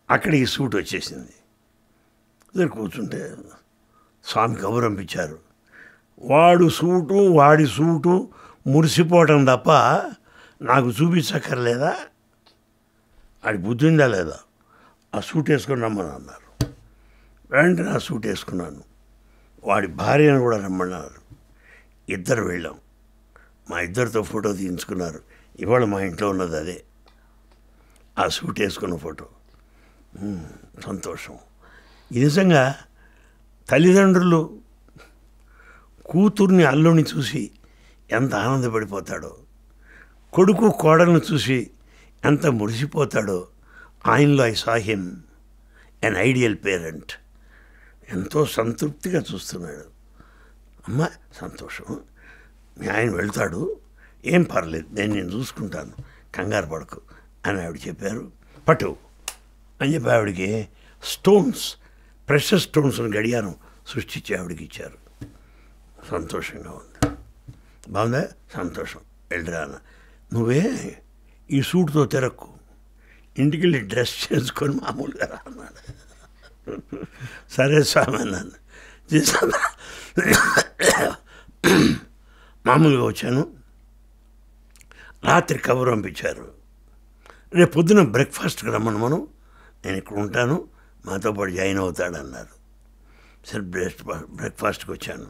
[SPEAKER 1] అక్కడికి సూట్ వచ్చేసింది ఇద్దరు కూర్చుంటే స్వామి కబురు పంపించారు వాడు సూటు వాడి సూటు మురిసిపోవటం తప్ప నాకు చూపించక్కర్లేదా ఆడి బుద్ధి ఉందా లేదా ఆ సూట్ వేసుకొని రమ్మని అన్నారు వెంటనే ఆ సూట్ వేసుకున్నాను వాడి భార్యను కూడా రమ్మన్నారు ఇద్దరు వెళ్ళాం మా ఇద్దరితో ఫోటో తీయించుకున్నారు ఇవాళ మా ఇంట్లో ఉన్నది అదే ఆ సూట్ వేసుకున్న ఫోటో ఉమ్, సంతోషం ఇది నిజంగా తల్లిదండ్రులు కూతుర్ని అల్లుని చూసి ఎంత ఆనందపడిపోతాడో కొడుకు కోడలను చూసి ఎంత మురిసిపోతాడో ఆయనలో I saw him an ideal parent ఎంతో సంతృప్తిగా చూస్తున్నాడు అమ్మ సంతోషం మీ ఆయన వెళ్తాడు ఏం పర్లేదు నేను నేను చూసుకుంటాను కంగారు పడకు అని ఆవిడ చెప్పారు పట్టు అని చెప్పి ఆవిడకి స్టోన్స్ ప్రెషర్ స్టోన్స్ని గడియారం సృష్టించి ఆవిడకి ఇచ్చారు సంతోషంగా ఉంది బాగుందా సంతోషం వెళ్ళిరాన నువ్వే ఈ సూట్తో తిరక్కు ఇంటికి వెళ్ళి డ్రెస్ చేసుకొని మామూలుగా రా అన్నాడు సరే స్వామి అన్నాను చేశాను మామూలుగా వచ్చాను రాత్రి కబురు పంపించారు రేపు పొద్దున బ్రేక్ఫాస్ట్కి రమ్మను మనం నేను ఇక్కడ ఉంటాను మాతో పాటు జాయిన్ అవుతాడన్నారు సరే బ్రేక్ బ్రేక్ఫాస్ట్కి వచ్చాను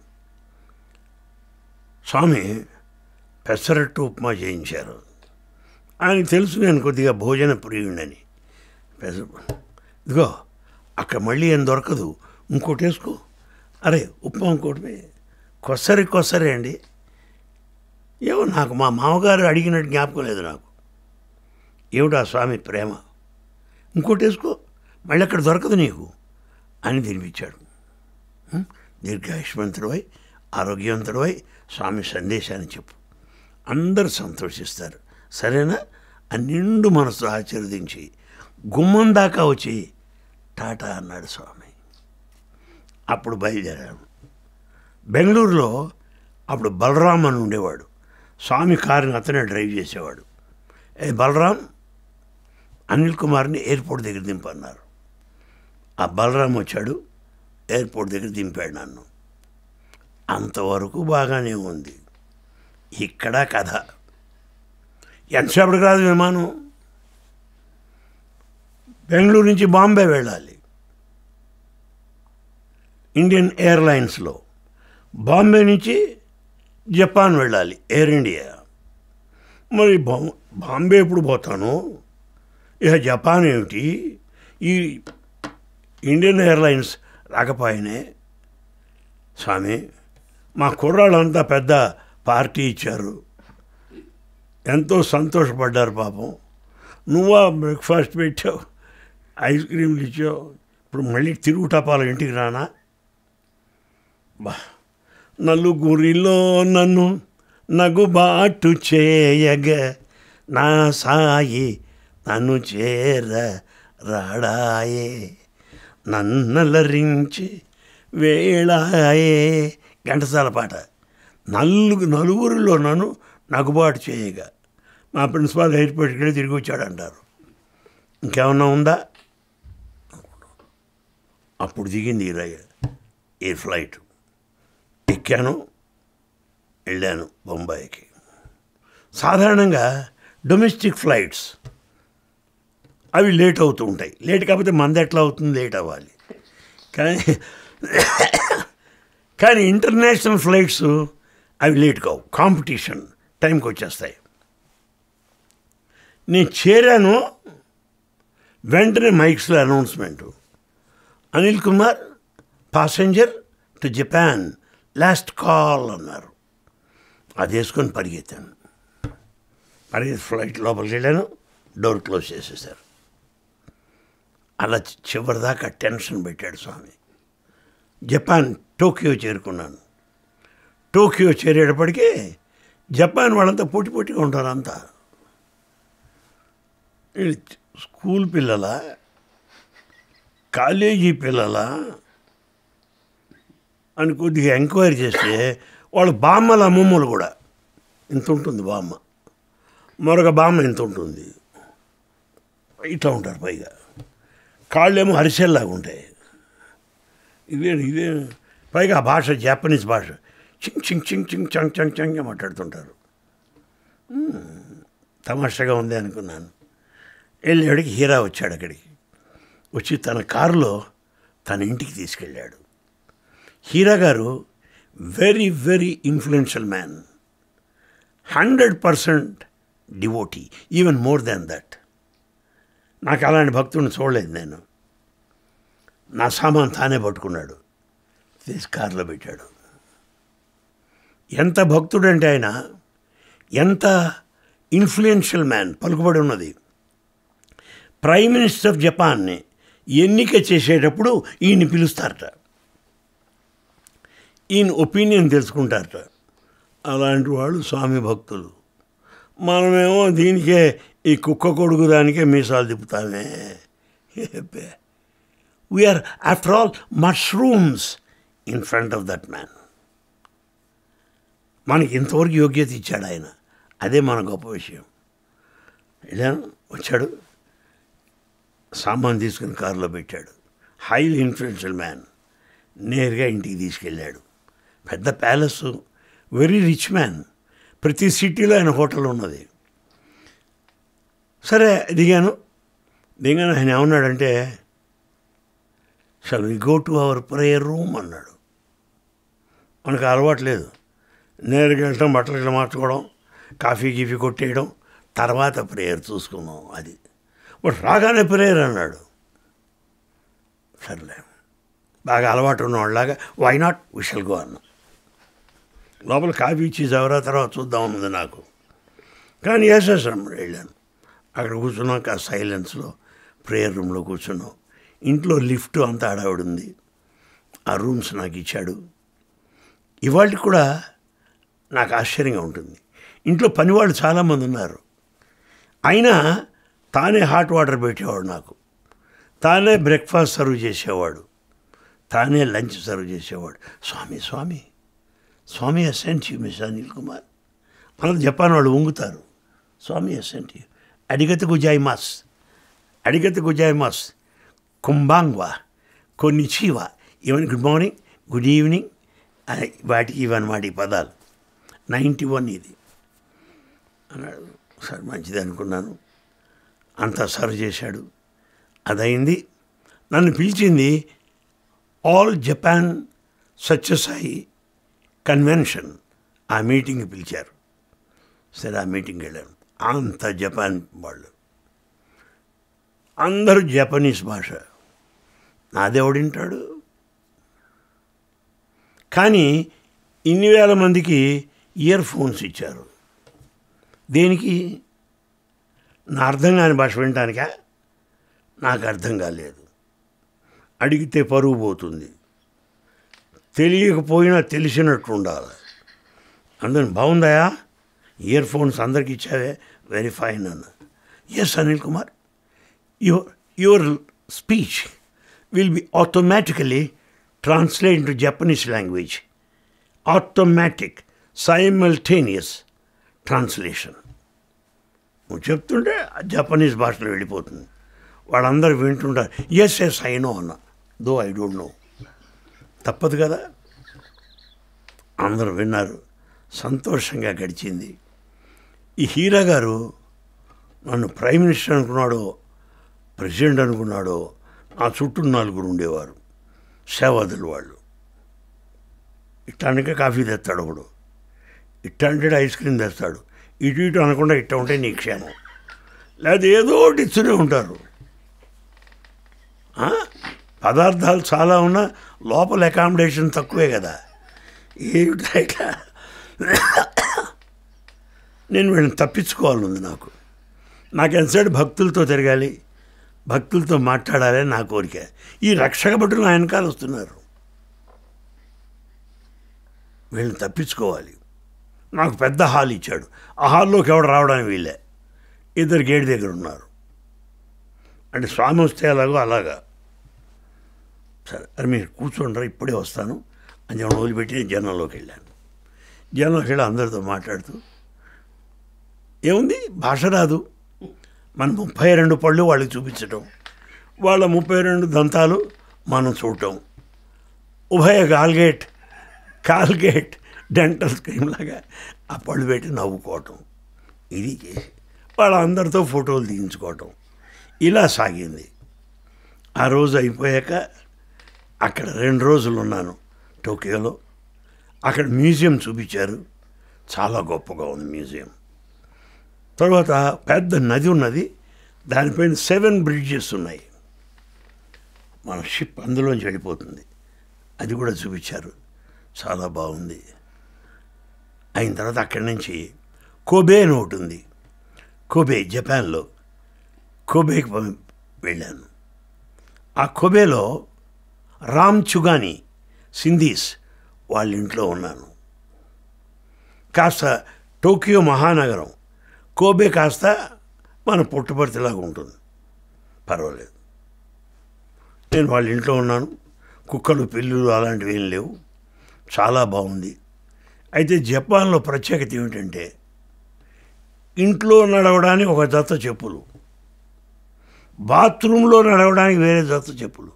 [SPEAKER 1] స్వామి పెసరట్టు ఉప్మా చేయించారు ఆయనకు తెలుసు నేను కొద్దిగా భోజన ప్రియుడని పెస ఇదిగో అక్కడ మళ్ళీ ఏం దొరకదు ఇంకోటి వేసుకో అరే ఉప్మా ఇంకోటి కొసరి కొసరే అండి ఏమో నాకు మా మామగారు అడిగినట్టు జ్ఞాపకం లేదు నాకు ఏమిటా స్వామి ప్రేమ ఇంకోటి వేసుకో మళ్ళీ అక్కడ దొరకదు నీకు అని తినిపించాడు ఉం? దీర్ఘాయుష్మంతుడివై ఆరోగ్యవంతుడివై స్వామి సందేశాన్ని చెప్పు అందరూ సంతోషిస్తారు సరేనా ఆ నిండు మనసు ఆశీర్వదించి గుమ్మం దాకా వచ్చి టాటా అన్నాడు స్వామి అప్పుడు బయలుదేరాను బెంగళూరులో అప్పుడు బలరాం అని ఉండేవాడు స్వామి కారుని అతనే డ్రైవ్ చేసేవాడు ఏ బలరాం అనిల్ కుమార్ని ఎయిర్పోర్ట్ దగ్గర దింపన్నారు ఆ బలరాం వచ్చాడు ఎయిర్పోర్ట్ దగ్గర దింపాడు నన్ను అంతవరకు బాగానే ఉంది ఇక్కడ కథ ఎంతసేపటికి రాదు విమానం బెంగళూరు నుంచి బాంబే వెళ్ళాలి ఇండియన్ ఎయిర్లైన్స్లో బాంబే నుంచి జపాన్ వెళ్ళాలి ఎయిర్ ఇండియా మరి బా బాంబే ఎప్పుడు పోతాను ఇక జపాన్ ఏమిటి ఈ ఇండియన్ ఎయిర్లైన్స్ రాకపోయినే స్వామి మా కుర్రాళ్ళంతా పెద్ద పార్టీ ఇచ్చారు ఎంతో సంతోషపడ్డారు పాపం నువ్వా బ్రేక్ఫాస్ట్ పెట్టావు ఐస్ క్రీమ్లు ఇచ్చావు ఇప్పుడు మళ్ళీ తిరుగు టపాల ఇంటికి రానా బా నలుగురిలో నన్ను నగుబాటు చేయగ నా సాయి నన్ను చేర రాడాయే నన్నలరించి వేళాయే ఘంటసాల పాట నలుగు నలుగురిలో నన్ను నగుబాటు చేయగా మా ప్రిన్సిపాల్ ఎయిర్పోర్ట్కి వెళ్ళి తిరిగి వచ్చాడంటారు ఇంకేమన్నా ఉందా అప్పుడు దిగింది ఈ రైలు ఈ ఫ్లైట్ ఎక్కాను వెళ్ళాను బొంబాయికి సాధారణంగా డొమెస్టిక్ ఫ్లైట్స్ అవి లేట్ అవుతూ ఉంటాయి లేట్ కాకపోతే మంది ఎట్లా అవుతుంది లేట్ అవ్వాలి కానీ కానీ ఇంటర్నేషనల్ ఫ్లైట్స్ అవి లేట్ కావు కాంపిటీషన్ టైంకి వచ్చేస్తాయి నేను చేరాను వెంటనే మైక్స్లో announcement Anil Kumar passenger to Japan last call అన్నారు అది వేసుకొని పరిగెత్తాను పరిగెత్తి ఫ్లైట్ లోపలికి వెళ్ళాను డోర్ క్లోజ్ చేసేసారు అలా చివరిదాకా టెన్షన్ పెట్టాడు స్వామి జపాన్ టోక్యో చేరుకున్నాను టోక్యో చేరేటప్పటికే జపాన్ వాళ్ళంతా పోటీ పోటీగా ఉంటారు అంతా వీళ్ళు స్కూల్ పిల్లల కాలేజీ పిల్లల అని కొద్దిగా ఎంక్వైరీ చేస్తే వాళ్ళు బామ్మల అమ్మమ్మలు కూడా ఇంత ఉంటుంది బామ్మ మరొక బామ్మ ఇంత ఉంటుంది ఇట్లా ఉంటారు పైగా కాళ్ళేమో అరిసెల్లాగా ఉంటాయి ఇదే ఇదే పైగా ఆ భాష జాపనీస్ భాష చింగ్ చింగ్ చింగ్ చింగ్ చంగ్ చంగ్ చంగ్ మాట్లాడుతుంటారు మ్మ్. తమాషాగా ఉంది అనుకున్నాను వెళ్ళేవాడికి హీరా వచ్చాడు అక్కడికి వచ్చి తన కారులో తన ఇంటికి తీసుకెళ్ళాడు హీరా గారు very very influential man hundred percent devotee even more than that నాకు అలాంటి భక్తుడిని చూడలేదు నేను నా సామాన్ తానే పట్టుకున్నాడు తీసి కారులో పెట్టాడు ఎంత భక్తుడంటే ఆయన ఎంత ఇన్ఫ్లుయెన్షియల్ మ్యాన్ పలుకుబడి ఉన్నది ప్రైమ్ మినిస్టర్ ఆఫ్ జపాన్ని ఎన్నిక చేసేటప్పుడు ఈయన్ని పిలుస్తారట ఈయన ఒపీనియన్ తెలుసుకుంటారట అలాంటి వాళ్ళు స్వామి భక్తులు మనమేమో దీనికే ఈ కుక్క కొడుకు దానికే మీసాలు తిప్పుతామే we are after all mushrooms in front of that man మనకి ఇంతవరకు యోగ్యత ఇచ్చాడు ఆయన అదే మన గొప్ప విషయం వెళ్ళాను వచ్చాడు సామాన్ తీసుకుని కారులో పెట్టాడు హైలీ ఇన్ఫ్లుయెన్షియల్ మ్యాన్ నేరుగా ఇంటికి తీసుకెళ్ళాడు పెద్ద ప్యాలెస్ వెరీ రిచ్ మ్యాన్ ప్రతి సిటీలో ఆయన హోటల్ ఉన్నది సరే దిగాను దిగాను ఆయన ఏమన్నాడంటే shall we go to our prayer room అన్నాడు మనకు అలవాటు లేదు నేరుగా వెళ్ళటం బట్టలు ఇట్లా మార్చుకోవడం కాఫీ గీఫీ కొట్టేయడం తర్వాత ప్రేయర్ చూసుకుందాం అది వాడు రాగానే ప్రేయర్ అన్నాడు సర్లే బాగా అలవాటు ఉన్నవాళ్ళలాగా వై నాట్ విషల్ గో అన్న లోపల కాఫీ ఇచ్చి ఎవరా తర్వాత చూద్దాం ఉన్నది నాకు కానీ వేసేసాం వెళ్ళాను అక్కడ కూర్చున్నాక ఆ సైలెన్స్లో ప్రేయర్ రూమ్లో కూర్చున్నాం ఇంట్లో లిఫ్ట్ అంతా ఆడావిడ ఉంది ఆ రూమ్స్ నాకు ఇచ్చాడు ఇవాళ కూడా నాకు ఆశ్చర్యంగా ఉంటుంది ఇంట్లో పనివాళ్ళు చాలామంది ఉన్నారు అయినా తానే హాట్ వాటర్ పెట్టేవాడు నాకు తానే బ్రేక్ఫాస్ట్ సర్వ్ చేసేవాడు తానే లంచ్ సర్వ్ చేసేవాడు Swami Swami Swami isn't you miss Anil Kumar మనకు జపాన్ వాళ్ళు ఉంగుతారు స్వామి ఎసెంట్ యూ అడిగత గుజాయి మాస్ అడిగత గుజాయి మాస్ కుంబాంగ్వా కొన్ని చీవా even good morning good evening అని వాటికి ఇవన్నమాట ఈ పదాలు నైంటీ వన్ ఇది అన్నాడు సరే మంచిది అనుకున్నాను అంతా సర్వ్ చేశాడు అదైంది నన్ను పిలిచింది ఆల్ జపాన్ సత్యసాయి కన్వెన్షన్ ఆ మీటింగ్ పిలిచారు సరే ఆ మీటింగ్ వెళ్ళాను అంత జపాన్ వాళ్ళు అందరూ జపనీస్ భాష నాదెవడింటాడు కానీ ఇన్ని వేల మందికి ఇయర్ ఫోన్స్ ఇచ్చారు దేనికి నా అర్థం కాని భాష వినటానికా నాకు అర్థం కాలేదు అడిగితే పరువు పోతుంది తెలియకపోయినా తెలిసినట్టు ఉండాలి అందరం బాగుందాయా ఇయర్ ఫోన్స్ అందరికి ఇచ్చావే వెరీ ఫైన్ అన్న yes Anil Kumar your your speech will be automatically translate to Japanese language automatic simultaneous translation నువ్వు చెప్తుంటే ఆ జపనీస్ భాషలో వెళ్ళిపోతుంది వాళ్ళందరూ వింటుంటారు ఎస్ ఎస్ ఐ నో అన్న దో ఐ డోంట్ నో తప్పదు కదా అందరూ విన్నారు సంతోషంగా గడిచింది ఈ హీరా గారు నన్ను ప్రైమ్ మినిస్టర్ అనుకున్నాడో ప్రెసిడెంట్ అనుకున్నాడో నా చుట్టూ నలుగురు ఉండేవారు సేవాదులు వాళ్ళు ఇట్టానికే కాఫీ తెస్తాడు ఒకడు ఇట్టాంటే ఐస్ క్రీమ్ తెస్తాడు ఇటు ఇటు అనకుండా ఇట్ట ఉంటే నీ క్షేమం లేదా ఏదో ఒకటి ఇస్తూనే ఉంటారు ఆ? పదార్థాలు చాలా ఉన్నా లోపల అకామిడేషన్ తక్కువే కదా ఏమిటా ఇట్లా నేను వీళ్ళని తప్పించుకోవాలనుంది నాకు నాకు ఎంతసేపు భక్తులతో తిరగాలి భక్తులతో మాట్లాడాలి నా కోరిక ఈ రక్షక భటులు నా వెనకాల వస్తున్నారు వీళ్ళని తప్పించుకోవాలి నాకు పెద్ద హాల్ ఇచ్చాడు ఆ హాల్లోకి ఎవడు రావడానికి వీలే ఇద్దరు గేట్ దగ్గర ఉన్నారు అంటే స్వామి వస్తే ఎలాగో అలాగా సరే అది మీరు కూర్చోండ్రా ఇప్పుడే వస్తాను అని చెప్పి వదిలిపెట్టి నేను జనంలోకి వెళ్ళాను జనంలోకి వెళ్ళి అందరితో మాట్లాడుతూ ఏముంది భాష రాదు మన ముప్పై రెండు పళ్ళు వాళ్ళకి చూపించడం వాళ్ళ ముప్పై రెండు దంతాలు మనం చూడటం ఉభయ కాల్గేట్ కాల్గేట్ డెంటల్ స్క్రీమ్ లాగా ఆ పళ్ళు పెట్టి నవ్వుకోవటం ఇది చేసి వాళ్ళందరితో ఫోటోలు తీయించుకోవటం ఇలా సాగింది ఆ రోజు అయిపోయాక అక్కడ రెండు రోజులు ఉన్నాను టోక్యోలో అక్కడ మ్యూజియం చూపించారు చాలా గొప్పగా ఉంది మ్యూజియం తర్వాత పెద్ద నది ఉన్నది దానిపైన సెవెన్ బ్రిడ్జెస్ ఉన్నాయి మన షిప్ అందులోంచి వెళ్ళిపోతుంది అది కూడా చూపించారు చాలా బాగుంది అయిన తర్వాత అక్కడి నుంచి కోబే అని ఒకటి ఉంది కోబే జపాన్లో కోబేకి పం- వెళ్ళాను ఆ కోబేలో రామ్ చుగాని సింధీస్ వాళ్ళ ఇంట్లో ఉన్నాను కాస్త టోక్యో మహానగరం కోబే కాస్త మన పుట్టపర్తిలాగా ఉంటుంది పర్వాలేదు నేను వాళ్ళ ఇంట్లో ఉన్నాను కుక్కలు పిల్లులు అలాంటివి ఏం లేవు చాలా బాగుంది అయితే జపాన్లో ప్రత్యేకత ఏమిటంటే ఇంట్లో నడవడానికి ఒక జత చెప్పులు బాత్రూంలో నడవడానికి వేరే జత చెప్పులు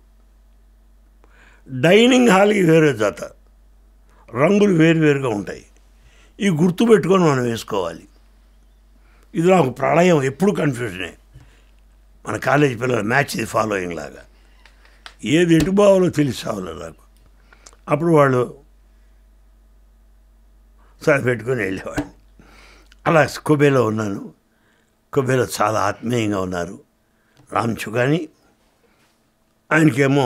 [SPEAKER 1] డైనింగ్ హాల్కి వేరే జత రంగులు వేరువేరుగా ఉంటాయి ఈ గుర్తు పెట్టుకొని మనం వేసుకోవాలి ఇది నాకు ప్రళయం ఎప్పుడు కన్ఫ్యూజనే మన కాలేజీ పిల్లలు మ్యాచ్ ఇది ఫాలోయింగ్ లాగా ఏది ఇంటి బావాలో తెలిసి సావలే నాకు అప్పుడు వాళ్ళు సరే పెట్టుకొని వెళ్ళేవాడిని అలా కుబేలో ఉన్నాను కుబేలో చాలా ఆత్మీయంగా ఉన్నారు రామ్ చుగాని ఆయనకేమో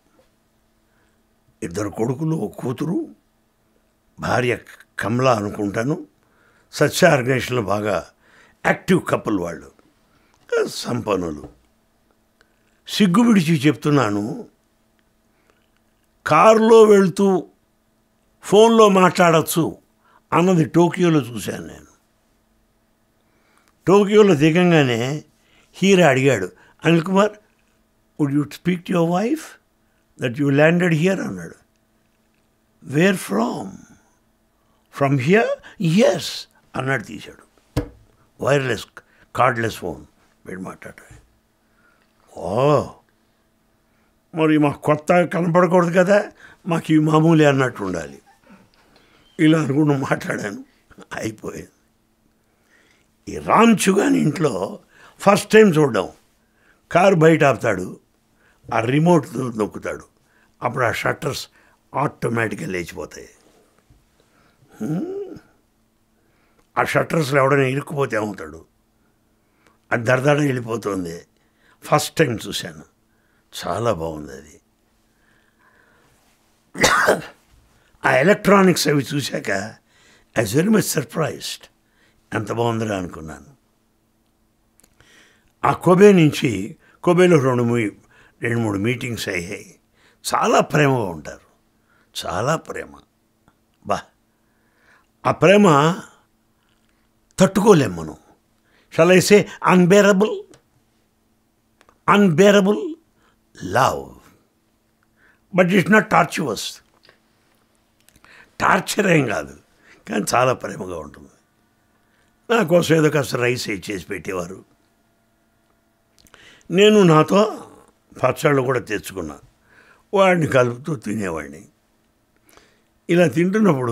[SPEAKER 1] ఇద్దరు కొడుకులు ఒక కూతురు భార్య కమలా అనుకుంటాను సత్య ఆర్గనైజేషన్లో బాగా యాక్టివ్ కపుల్ వాళ్ళు సంపన్నులు సిగ్గు విడిచి చెప్తున్నాను కారులో వెళ్తూ ఫోన్లో మాట్లాడచ్చు అన్నది టోక్యోలో చూశాను నేను టోక్యోలో దిగంగానే హీరో అడిగాడు Anil Kumar would you speak to your wife that you landed here అన్నాడు where from from here yes అన్నాడు తీశాడు వైర్లెస్ కార్డ్లెస్ ఫోన్ పెట్టి మాట్లాడాడు ఓ మరి మాకు కొత్త కనపడకూడదు కదా మాకు ఇవి మామూలే అన్నట్టు ఉండాలి ఇలా అనుకుంటూ మాట్లాడాను అయిపోయింది ఈ రామ్ చుగాని ఇంట్లో ఫస్ట్ టైం చూడడం కారు బయట ఆపుతాడు ఆ రిమోట్ నొక్కుతాడు అప్పుడు ఆ షట్టర్స్ ఆటోమేటిక్గా లేచిపోతాయి హ్మ్. ఆ షట్టర్స్లో ఎవడైనా ఇరుక్కుపోతే ఏమవుతాడు అది దడదడ వెళ్ళిపోతుంది ఫస్ట్ టైం చూశాను చాలా బాగుంది అది ఆ ఎలక్ట్రానిక్స్ అవి చూశాక ఐ వెరీ మచ్ సర్ప్రైజ్డ్ ఎంత బాగుందిరా అనుకున్నాను ఆ కోబే నుంచి కోబేలో రెండు మీ- రెండు మూడు మీటింగ్స్ అయ్యాయి చాలా ప్రేమగా ఉంటారు చాలా ప్రేమ బా ఆ ప్రేమ తట్టుకోలేం మనం shall I say unbearable unbearable love but it's not torturous torture ఏం కాదు కానీ చాలా ప్రేమగా ఉంటుంది నా కోసం ఏదో కాస్త రైస్ ఏ చేసి పెట్టేవారు నేను నాతో పచ్చళ్ళు కూడా తెచ్చుకున్నా వాడిని కలుపుతూ తినేవాడిని ఇలా తింటున్నప్పుడు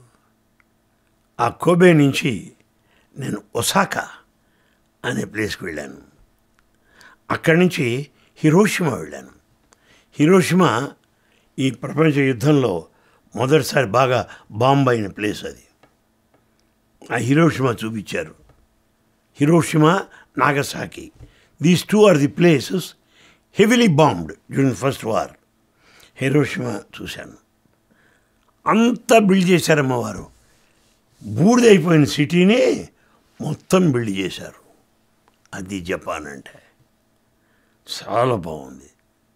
[SPEAKER 1] ఆ కోబే నుంచి నేను ఒసాకా అనే ప్లేస్కి వెళ్ళాను అక్కడి నుంచి హిరోషిమా వెళ్ళాను హిరోషిమా ఈ ప్రపంచ యుద్ధంలో మొదటిసారి బాగా బాంబ్ అయిన ప్లేస్ అది ఆ హిరోషిమా చూపించారు Hiroshima Nagasaki these two are the places heavily bombed during first war Hiroshima చూశాను అంతా బిల్డ్ చేశారమ్మ వారు బూడిదైపోయిన సిటీని మొత్తం బిల్డ్ చేశారు అది జపాన్ అంటే చాలా బాగుంది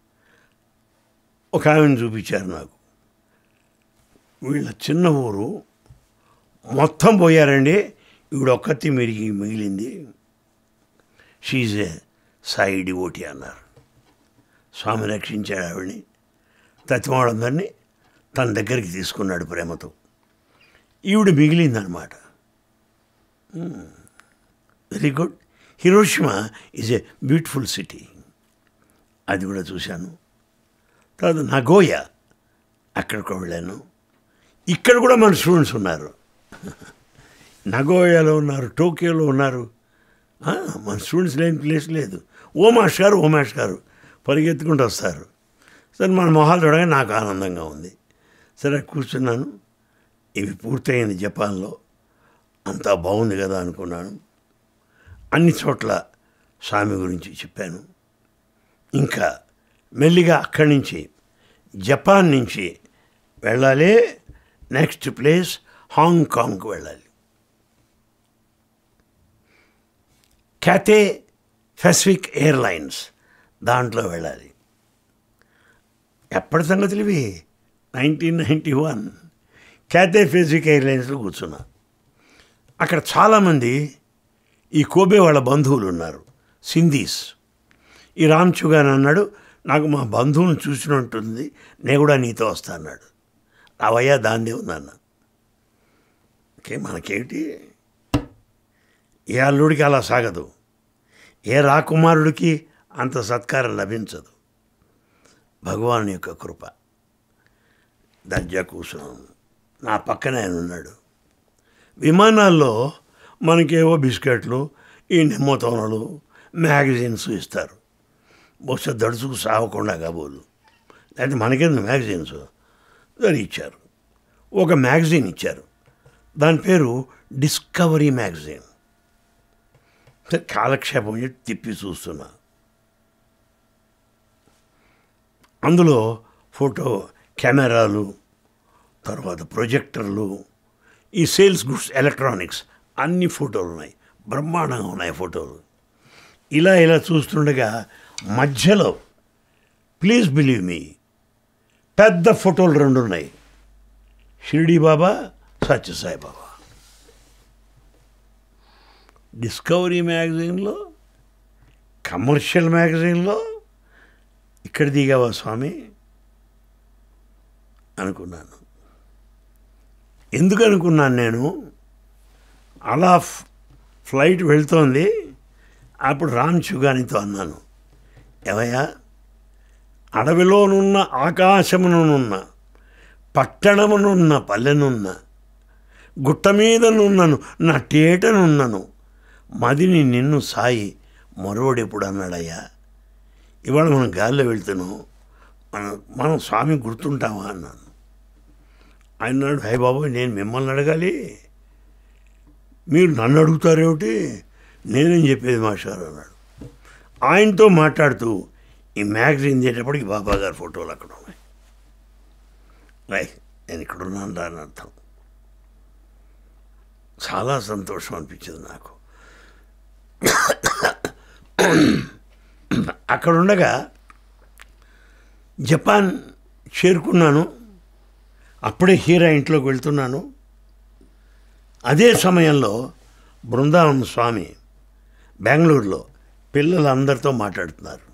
[SPEAKER 1] ఒక ఆమెను చూపించారు నాకు వీళ్ళ చిన్న ఊరు మొత్తం పోయారండి ఈవిడ ఒక్కతి మిరిగి మిగిలింది షీజ్ ఏ సాయి డివోటి అన్నారు స్వామి రక్షించాడు ఆవిడని తత్వాడందరినీ తన దగ్గరికి తీసుకున్నాడు ప్రేమతో ఈవిడ మిగిలిందనమాట very good Hiroshima is a beautiful city అది కూడా చూశాను తర్వాత నగోయా అక్కడికి వెళ్ళాను ఇక్కడ కూడా మన స్టూడెంట్స్ ఉన్నారు నగోయాలో ఉన్నారు టోక్యోలో ఉన్నారు ఆ, మన స్టూడెంట్స్ లేని ప్లేస్ లేదు ఓమాష్ గారు ఓమాష్ గారు పరిగెత్తుకుంటూ వస్తారు సరే మన మొహాలు చూడగా నాకు ఆనందంగా ఉంది సరే కూర్చున్నాను ఇవి పూర్తయింది జపాన్లో అంతా బాగుంది కదా అనుకున్నాను అన్ని చోట్ల స్వామి గురించి చెప్పాను ఇంకా మెల్లిగా అక్కడి నుంచి జపాన్ నుంచి వెళ్ళాలి నెక్స్ట్ ప్లేస్ హాంకాంగ్కి వెళ్ళాలి క్యాథే పెసిఫిక్ ఎయిర్లైన్స్ దాంట్లో వెళ్ళాలి ఎప్పటి సంగతులు ఇవి nineteen ninety one Cathay Pacific ఎయిర్లైన్స్లో కూర్చున్నా అక్కడ చాలామంది ఈ కోబే వాళ్ళ బంధువులు ఉన్నారు సింధీస్ ఈ రామ్ చుగాన్ అన్నాడు నాకు మా బంధువులను చూసినట్టుంది నేను కూడా నీతో వస్తా అన్నాడు రావయ్యా దాన్నే ఉందన్న ఓకే మనకేంటి ఏ అల్లుడికి అలా సాగదు ఏ రాకుమారుడికి అంత సత్కారం లభించదు భగవాన్ యొక్క కృప దర్జా కూర్చున్నాను నా పక్కనే ఆయన ఉన్నాడు విమానాల్లో మనకేవో బిస్కెట్లు ఈ నిమ్మతోనలు మ్యాగజైన్స్ ఇస్తారు బహుశా దడుచుకు సాగకుండా కాబోలు లేకపోతే మనకెందుకు మ్యాగజైన్స్ దాన్ని ఇచ్చారు ఒక మ్యాగజైన్ ఇచ్చారు దాని పేరు డిస్కవరీ మ్యాగజైన్ కాలక్షేపం చెప్పి తిప్పి చూస్తున్నా అందులో ఫోటో కెమెరాలు తర్వాత ప్రొజెక్టర్లు ఈ సేల్స్ గుడ్స్ ఎలక్ట్రానిక్స్ అన్ని ఫోటోలు ఉన్నాయి బ్రహ్మాండంగా ఉన్నాయి ఫోటోలు ఇలా ఇలా చూస్తుండగా మధ్యలో ప్లీజ్ బిలీవ్ మీ పెద్ద ఫోటోలు రెండు ఉన్నాయి షిరిడి బాబా సత్యసాయి బాబా డిస్కవరీ మ్యాగజైన్లో కమర్షియల్ మ్యాగజైన్లో ఇక్కడ దిగావా స్వామి అనుకున్నాను ఎందుకు అనుకున్నాను నేను అలా ఫ్- ఫ్లైట్ వెళ్తోంది అప్పుడు రామ్ చుగానితో అన్నాను ఏవయ్యా అడవిలోనున్న ఆకాశమునున్న పట్టణమునున్న పల్లెనున్న గుట్ట మీదనున్నను నా టేటనున్నను మదిని నిన్ను సాయి మరోడెప్పుడు అన్నాడయ్యా ఇవాళ మనం గాల్లో వెళ్తున్నాం మనం మనం స్వామి గుర్తుంటామా అన్నాను ఆయన అన్నాడు హై బాబు నేను మిమ్మల్ని అడగాలి మీరు నన్ను అడుగుతారేమిటి నేనేం చెప్పేది మాస్టర్ అన్నాడు ఆయనతో మాట్లాడుతూ ఈ మ్యాగజైన్ తీసేటప్పటికి బాబా గారి ఫోటోలు అక్కడ ఉన్నాయి రై నేను ఇక్కడ ఉన్నాను రా అని అర్థం చాలా సంతోషం అనిపించింది నాకు అక్కడ ఉండగా జపాన్ చేరుకున్నాను అప్పుడే హీరా ఇంట్లోకి వెళ్తున్నాను అదే సమయంలో బృందావన స్వామి బెంగళూరులో పిల్లలందరితో మాట్లాడుతున్నారు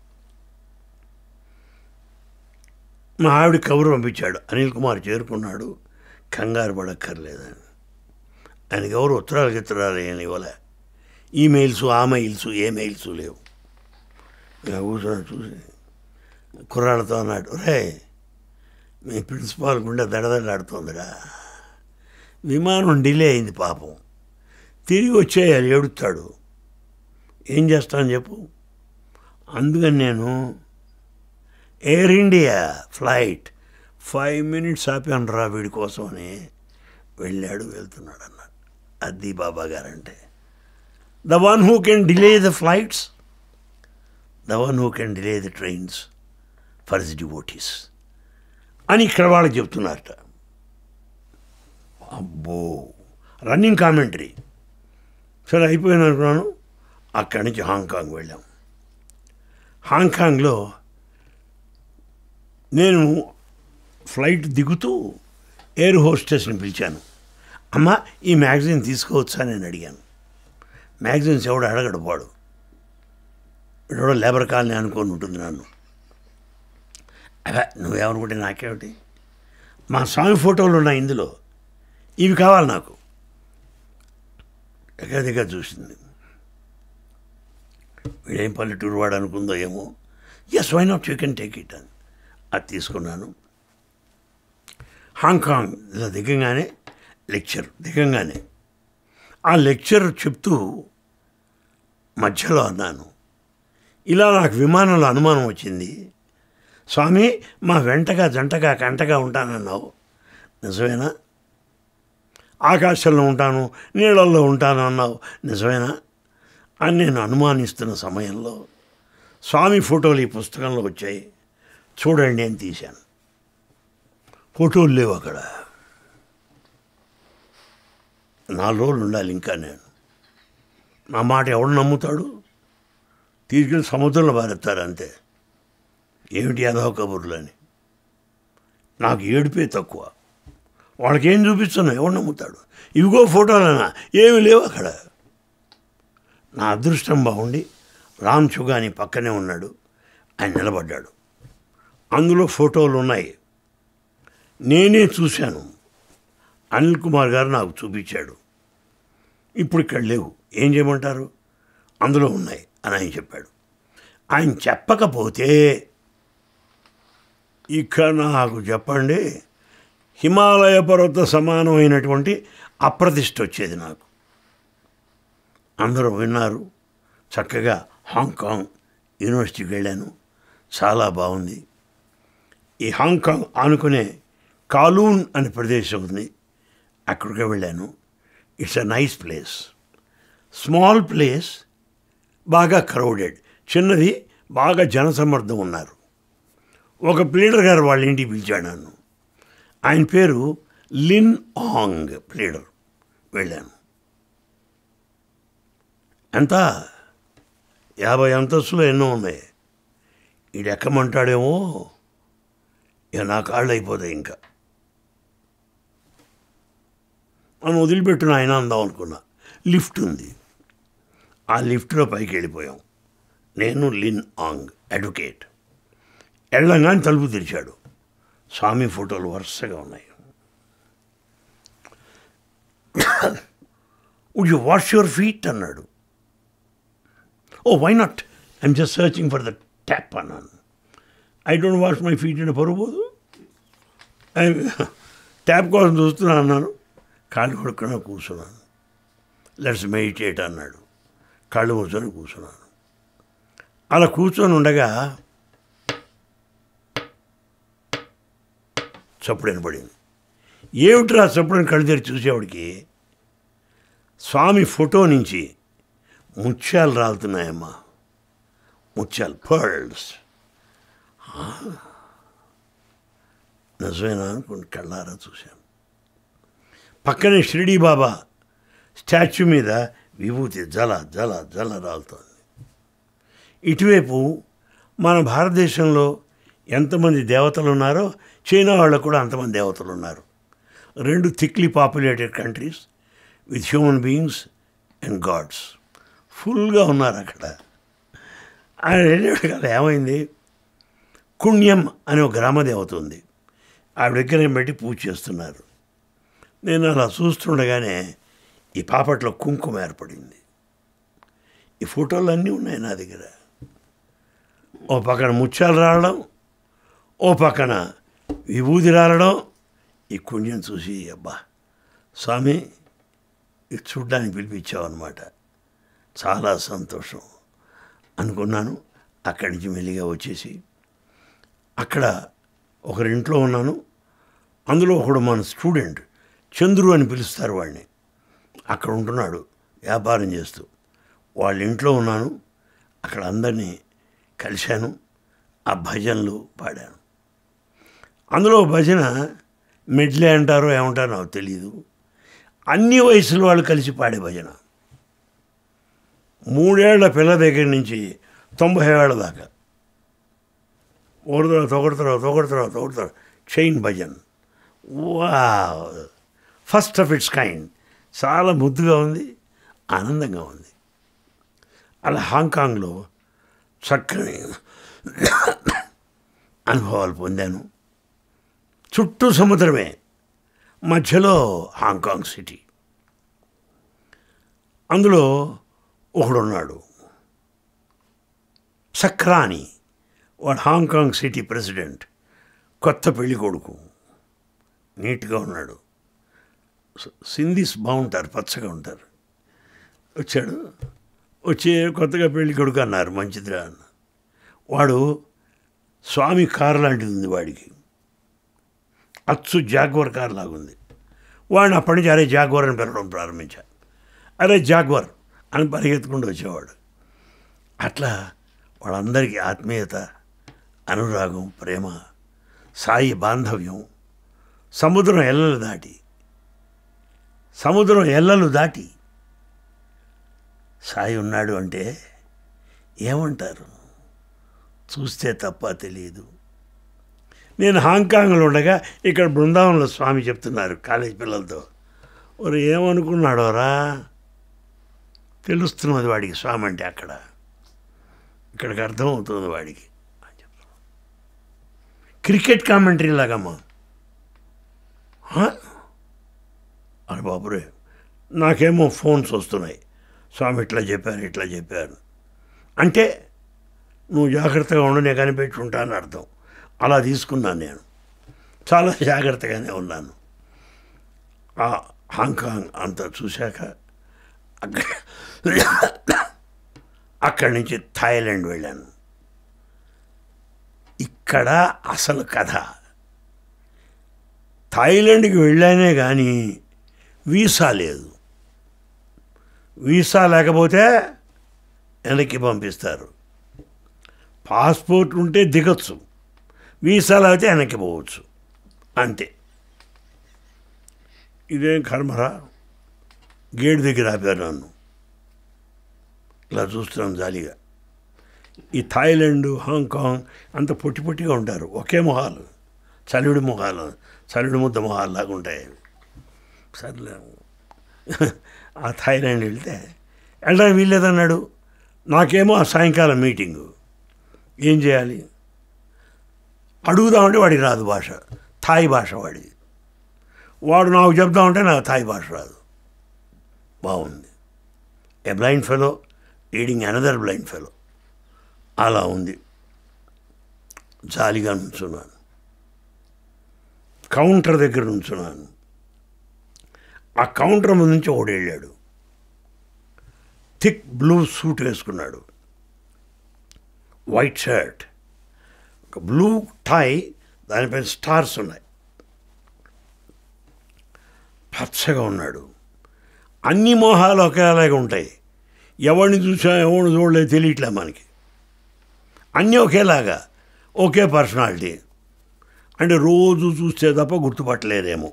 [SPEAKER 1] మా ఆవిడ కబురు పంపించాడు అనిల్ కుమార్ చేరుకున్నాడు కంగారు పడక్కర్లేదని ఆయనకి ఎవరు ఉత్తరాలు గిత్తరాలు ఏం ఇవ్వలే ఈమెయిల్స్ ఆ మెయిల్స్ ఏ మెయిల్స్ లేవు ఇలా కూర్చొని చూసి కుర్రాళ్ళతో అన్నాడు రే మీ ప్రిన్సిపాల్ గుండె దడదడలాడుతోందిరా విమానం డిలే అయింది పాపం తిరిగి వచ్చేయాలి ఏడుస్తాడు ఏం చేస్తాను చెప్పు అందుకని నేను Air India flight five minutes ఆపాను రా వీడి కోసమని వెళ్ళాడు వెళ్తున్నాడు అన్నాడు అది బాబా గారంటే the one who can delay the flights the one who can delay the trains for the devotees అని ఇక్కడ వాళ్ళకి చెప్తున్నారట అబ్బో రన్నింగ్ కామెంటరీ సరే అయిపోయింది అనుకున్నాను అక్కడి నుంచి హాంకాంగ్ వెళ్ళాం హాంకాంగ్లో నేను ఫ్లైట్ దిగుతూ ఎయిర్ హోస్టెస్ని పిలిచాను అమ్మ ఈ మ్యాగజైన్ తీసుకోవచ్చా నేను అడిగాను మ్యాగజైన్స్ ఎవడు అడగడు వాడు ఎవడో లేబర్ కాలనీ అనుకొని ఉంటుంది నన్ను అలా నువ్వేమనుకుంటే నాకేమిటి మా స్వామి ఫోటోలు ఉన్నాయి ఇందులో ఇవి కావాలి నాకు ఎగదిగా చూసింది వీడేం పల్లెటూరు వాడు అనుకుందో ఏమో yes why not you can take it అని అది తీసుకున్నాను హాంకాంగ్ ఇలా దిగంగానే లెక్చర్ దిగంగానే ఆ లెక్చర్ చెప్తూ మధ్యలో అన్నాను ఇలా నాకు విమానంలో అనుమానం వచ్చింది స్వామి మా వెంటగా జంటగా కంటగా ఉంటానన్నావు నిజమేనా ఆకాశంలో ఉంటాను నీళ్ళల్లో ఉంటాను అన్నావు నిజమేనా అని నేను అనుమానిస్తున్న సమయంలో స్వామి ఫోటోలు ఈ పుస్తకంలో వచ్చాయి చూడండి అని తీశాను ఫోటోలు లేవు అక్కడ నాలుగు రోజులు ఉండాలి ఇంకా నేను నా మాట ఎవడు నమ్ముతాడు తీసుకెళ్ళి సముద్రంలో పారేస్తారు అంతే ఏమిటి అదవ కబుర్లు అని నాకు ఏడిపే తక్కువ వాళ్ళకి ఏం చూపిస్తున్నా ఎవడు నమ్ముతాడు ఇవిగో ఫోటోలనా ఏమి లేవు అక్కడ నా అదృష్టం బాగుండి రామ్ చుగాని పక్కనే ఉన్నాడు ఆయన నిలబడ్డాడు అందులో ఫోటోలు ఉన్నాయి నేనే చూశాను అనిల్ కుమార్ గారు నాకు చూపించాడు ఇప్పుడు ఇక్కడ లేవు ఏం చేయమంటారు అందులో ఉన్నాయి అని ఆయన చెప్పాడు ఆయన చెప్పకపోతే ఇక నాకు చెప్పండి హిమాలయ పర్వత సమానమైనటువంటి అప్రతిష్ట వచ్చేది నాకు అందరూ విన్నారు చక్కగా హాంకాంగ్ యూనివర్సిటీకి వెళ్ళాను చాలా బాగుంది ఈ హాంకాంగ్ ఆనుకునే కాలూన్ అనే ప్రదేశం ఉంది అక్కడికి వెళ్ళాను it's a nice place small place బాగా క్రౌడెడ్ చిన్నది బాగా జనసమ్మర్దం ఉన్నారు ఒక ప్లీడర్ గారు వాళ్ళ ఇంటికి పిలిచాడు నన్ను ఆయన పేరు లిన్ ఆంగ్ ప్లీడర్ వెళ్ళాను ఎంత యాభై అంతస్తులు ఎన్నో ఉన్నాయి ఈడు ఎక్కమంటాడేమో ఇక నా కాళ్ళు అయిపోతాయి ఇంకా మనం వదిలిపెట్టిన ఆయన అందాం అనుకున్నా లిఫ్ట్ ఉంది ఆ లిఫ్ట్లో పైకి వెళ్ళిపోయాం నేను లిన్ ఆంగ్ అడ్వకేట్ వెళ్ళంగానే తలుపు తెరిచాడు స్వామి ఫోటోలు వరుసగా ఉన్నాయి would you wash your feet అన్నాడు oh why not I'm just searching for the tap అన్నాను I don't wash my feet అని పరుపోదు ట్యాప్ కోసం చూస్తున్నాను అన్నాను కాళ్ళు కొడుకున్నా కూర్చున్నాను లెట్స్ మెడిటేట్ అన్నాడు కళ్ళు కూర్చొని కూర్చున్నాను అలా కూర్చొని ఉండగా చప్పుడు వినపడింది ఏమిట్రా చప్పుడని కళ్ళు తెరిచి చూసేవాడికి స్వామి ఫోటో నుంచి ముత్యాలు రాలుతున్నాయమ్మా ముత్యాలు పర్ల్స్ నిజమేనా అనుకుని కళ్ళారా చూశాను పక్కనే షిరిడి బాబా స్టాచ్యూ మీద విభూతి జల జల జల రాలుతోంది ఇటువైపు మన భారతదేశంలో ఎంతమంది దేవతలు ఉన్నారో చైనా వాళ్ళకు కూడా అంతమంది దేవతలు ఉన్నారు రెండు thickly populated countries with human beings and gods ఫుల్గా ఉన్నారు అక్కడ ఆయన వెళ్ళాడు కదా ఏమైంది కుణ్యం అనే ఒక గ్రామదేవత ఉంది ఆవిడ దగ్గర పెట్టి పూజ చేస్తున్నారు నేను అలా చూస్తుండగానే ఈ పాపట్లో కుంకుమ ఏర్పడింది ఈ ఫోటోలు అన్నీ ఉన్నాయి నా దగ్గర ఓ పక్కన ముత్యాలు రావడం ఓ పక్కన విభూతి రాలడం ఈ పుణ్యం చూసి అబ్బా స్వామి ఇది చూడ్డానికి పిలిపించావు అనమాట చాలా సంతోషం అనుకున్నాను అక్కడి నుంచి మెల్లిగా వచ్చేసి అక్కడ ఒకరింట్లో ఉన్నాను అందులో ఒకడు మన స్టూడెంట్ చంద్రు అని పిలుస్తారు వాడిని అక్కడ ఉంటున్నాడు వ్యాపారం చేస్తూ వాళ్ళ ఇంట్లో ఉన్నాను అక్కడ అందరినీ కలిశాను ఆ భజనలు పాడాను అందులో భజన మెడ్లే అంటారో ఏమంటారో నాకు తెలియదు అన్ని వయసుల వాళ్ళు కలిసి పాడే భజన మూడేళ్ల పిల్ల దగ్గర నుంచి తొంభై ఏళ్ళ దాకా ఒకటి తర్వాత ఒకటి తర్వాత ఒకటి తర్వాత ఒకటి తర్వాత చైన్ భజన్ వా ఫస్ట్ ఆఫ్ ఇట్స్ కైండ్ చాలా ముద్దుగా ఉంది ఆనందంగా ఉంది అలా హాంకాంగ్లో చక్కని అనుభవాలు పొందాను చుట్టూ సముద్రమే మధ్యలో హాంకాంగ్ సిటీ అందులో ఒకడున్నాడు సక్రాని వాడు హాంకాంగ్ సిటీ ప్రెసిడెంట్ కొత్త పెళ్లి కొడుకు నీట్గా ఉన్నాడు స- సింధీస్ బాగుంటారు పచ్చగా ఉంటారు వచ్చాడు వచ్చి కొత్తగా పెళ్లి కొడుకు అన్నారు మంచిదిరా అన్న వాడు స్వామి కారు లాంటిది ఉంది వాడికి అచ్చు జాగ్వర్ కార్ లాగుంది వాడిని అప్పటి నుంచి అరే జాగ్వర్ అని పిలవడం ప్రారంభించాను అరే జాగ్వర్ అని పరిగెత్తుకుంటూ వచ్చేవాడు అట్లా వాళ్ళందరికీ ఆత్మీయత అనురాగం ప్రేమ సాయి బాంధవ్యం సముద్రం ఎల్లలు దాటి సముద్రం ఎల్లలు దాటి సాయి ఉన్నాడు అంటే ఏమంటారు చూస్తే తప్ప తెలియదు నేను హాంకాంగ్లో ఉండగా ఇక్కడ బృందావనంలో స్వామి చెప్తున్నారు కాలేజ్ పిల్లలతో మరి ఏమనుకున్నాడోరా తెలుస్తున్నది వాడికి స్వామి అంటే అక్కడ ఇక్కడికి అర్థమవుతుంది వాడికి అని చెప్తున్నాను. క్రికెట్ కామెంటరీ లాగమ్మా హ? అరే బాబురే నాకేమో ఫోన్స్ వస్తున్నాయి స్వామి ఇట్లా చెప్పారు ఇట్లా చెప్పారు అంటే నువ్వు జాగ్రత్తగా ఉండు నేను కనిపెట్టి ఉంటాను అర్థం అలా తీసుకున్నాను నేను చాలా జాగ్రత్తగానే ఉన్నాను ఆ హాంకాంగ్ అంతా చూశాక అక్కడ అక్కడి నుంచి థాయిలాండ్ వెళ్ళాను ఇక్కడ అసలు కథ థాయిలాండ్కి వెళ్ళానే కానీ వీసా లేదు వీసా లేకపోతే వెనక్కి పంపిస్తారు పాస్పోర్ట్ ఉంటే దిగొచ్చు వీసా లేకపోతే వెనక్కి పోవచ్చు అంతే ఇదేం కర్మరా గేట్ దగ్గర ఆపారు నన్ను ఇలా చూస్తున్నాం జాలీగా ఈ థాయిలాండ్ హాంకాంగ్ అంత పొట్టి పొట్టిగా ఉంటారు ఒకే మొహాలు చలివిడి మొహాలు చలివిడి ముద్ద మొహాలు లాగా ఉంటాయి సర్లే ఆ థాయిలాండ్ వెళ్తే వెళ్ళడానికి వీల్లేదన్నాడు నాకేమో ఆ సాయంకాలం మీటింగు ఏం చేయాలి అడుగుదామంటే వాడికి రాదు భాష థాయ్ భాష వాడిది వాడు నాకు చెప్దామంటే నాకు థాయ్ భాష రాదు బాగుంది a blind fellow reading another blind fellow అలా ఉంది జాలిగా నుంచున్నాను కౌంటర్ దగ్గర నుంచున్నాను ఆ కౌంటర్ ముందు నుంచి ఒకడు వెళ్ళాడు థిక్ బ్లూ సూట్ వేసుకున్నాడు వైట్ షర్ట్ ఒక బ్లూ టై దానిపైన స్టార్స్ ఉన్నాయి పచ్చగా ఉన్నాడు అన్ని మోహాలు ఒకేలాగా ఉంటాయి ఎవరిని చూసా ఎవరిని చూడలేదు తెలియట్లే మనకి అన్నీ ఒకేలాగా ఒకే పర్సనాలిటీ అంటే రోజు చూస్తే తప్ప గుర్తుపట్టలేరేమో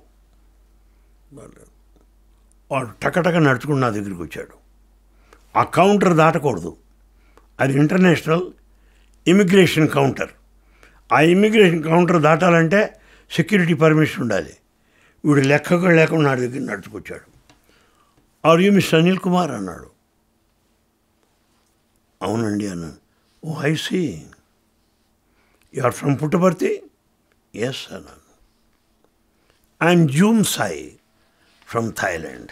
[SPEAKER 1] వాడు టకటక నడుచుకుని నా దగ్గరికి వచ్చాడు ఆ కౌంటర్ దాటకూడదు అది ఇంటర్నేషనల్ ఇమిగ్రేషన్ కౌంటర్ ఆ ఇమిగ్రేషన్ కౌంటర్ దాటాలంటే సెక్యూరిటీ పర్మిషన్ ఉండాలి వీడు లెక్కగా లేకుండా నా దగ్గర నడుచుకొచ్చాడు are you miss Anil Kumar అన్నాడు అవునండి అన్నాను oh I see you are from Puttaparthi yes అన్నాను I'm Jumsai from Thailand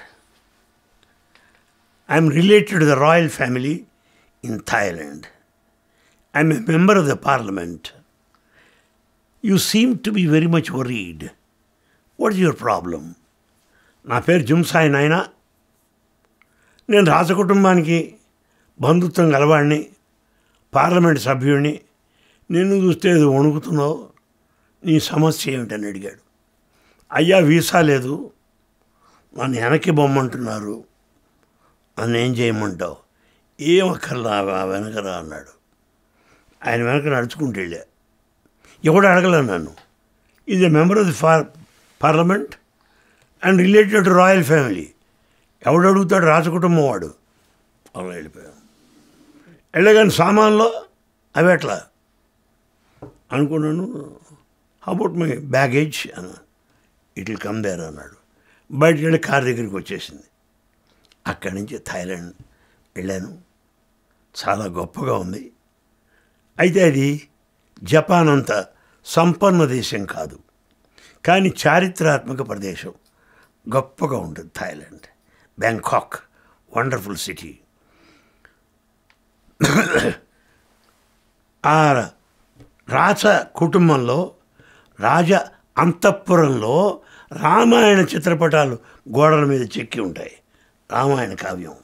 [SPEAKER 1] I'm related to the royal family in Thailand I'm a member of the parliament you seem to be very much worried what is your problem నా పేరు జుమ్సాయి నాయన నేను రాజకుటుంబానికి బంధుత్వం గలవాడిని parliament సభ్యుడిని నిన్ను చూస్తే ఏదో వణుకుతున్నావు నీ సమస్య ఏమిటని అడిగాడు అయ్యా వీసా లేదు నన్ను వెనక్కి బొమ్మంటున్నారు నన్ను ఏం చేయమంటావు ఏం అక్కర్లా ఆ వెనకరా అన్నాడు ఆయన వెనక నడుచుకుంటూ వెళ్ళా ఎవడు అడగలే నన్ను is a member of the far parliament and related to royal family ఎవడు అడుగుతాడు రాజకుటుంబం వాడు అలా వెళ్ళిపోయాం వెళ్ళగానే సామాన్లో అవి ఎట్లా అనుకున్నాను అబౌట్ మై బ్యాగేజ్ అన్న ఇట్ విల్ కమ్ దేర్ అన్నాడు బయటికి వెళ్ళి కార్ దగ్గరికి వచ్చేసింది అక్కడి నుంచి థాయిలాండ్ వెళ్ళాను చాలా గొప్పగా ఉంది అయితే అది జపాన్ అంత సంపన్న దేశం కాదు కానీ చారిత్రాత్మక ప్రదేశం గొప్పగా ఉంటుంది థాయిలాండ్ బ్యాంకాక్ వండర్ఫుల్ సిటీ ఆ రాజ కుటుంబంలో రాజ అంతఃపురంలో రామాయణ చిత్రపటాలు గోడల మీద చెక్కి ఉంటాయి రామాయణ కావ్యం